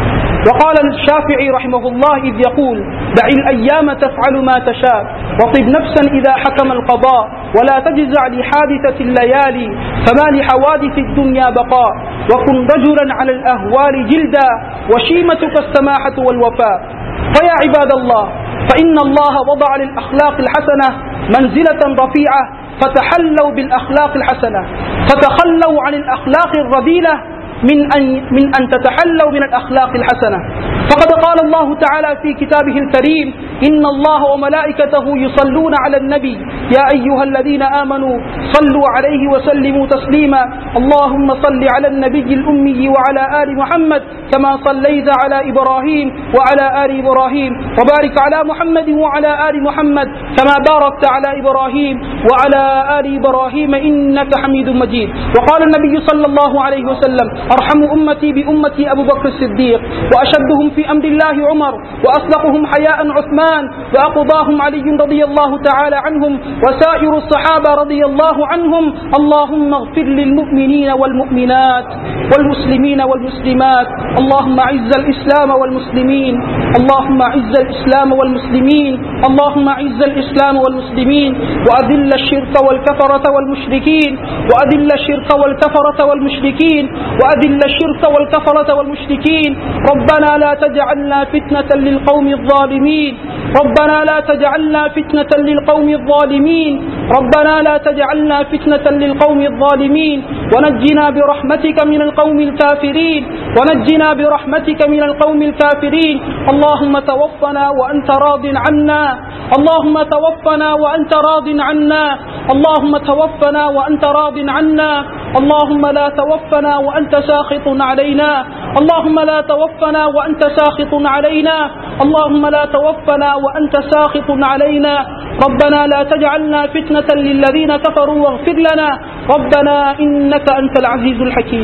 Speaker 1: وقال الشافعي رحمه الله إذ يقول دع الأيام تفعل ما تشاء وطب نفسا إذا حكم القضاء ولا تجزع لحادثة الليالي فما لحوادث الدنيا بقاء وكن رجلا على الأهوال جلدا وشيمتك السماحة والوفاء فيا عباد الله فإن الله وضع للأخلاق الحسنة منزلة رفيعة فتحلوا بالأخلاق الحسنة فتخلوا عن الأخلاق الرذيلة من أن, من أن تتحلوا من الأخلاق الحسنة فقد قال الله تعالى في كتابه الكريم إن الله وملائكته يصلون على النبي يا أيها الذين آمنوا صلوا عليه وسلموا تسليما اللهم صل على النبي الأمي وعلى آل محمد كما صليت على إبراهيم وعلى آل إبراهيم وبارك على محمد وعلى آل محمد كما باركت على إبراهيم وعلى آل إبراهيم إنك حميد مجيد وقال النبي صلى الله عليه وسلم أرحم أمتي بأمتي أبو بكر الصديق وأشدهم في أمر الله عمر وأصدقهم حياء عثمان وأقضاهم علي رضي الله تعالى عنهم وسائر الصحابة رضي الله عنهم اللهم اغفر للمؤمنين والمؤمنات والمسلمين والمسلمات اللهم أعز الإسلام والمسلمين اللهم أعز الإسلام والمسلمين اللهم أعز الإسلام والمسلمين وأذل الشرك والكفرة والمشركين وأذل الشرك والكفرة والمشركين وأذل الشرك والكفرة والمشركين ربنا لا تجعلنا فتنة للقوم الظالمين ربنا لا تجعلنا فتنة للقوم الظالمين ربنا لا تجعلنا فتنة للقوم الظالمين ونجنا برحمتك من القوم الكافرين ونجنا برحمتك من القوم الكافرين اللهم توفنا وأنت راض عنا اللهم توفنا وأنت راض عنا اللهم توفنا وأنت راض عنا اللهم لا توفنا وأنت ساخط علينا اللهم لا توفنا وأنت ساخط علينا اللهم لا توفنا وأنت ساخط علينا ربنا لا تجعلنا فتنة للذين كفروا واغفر لنا ربنا إنك أنت العزيز الحكيم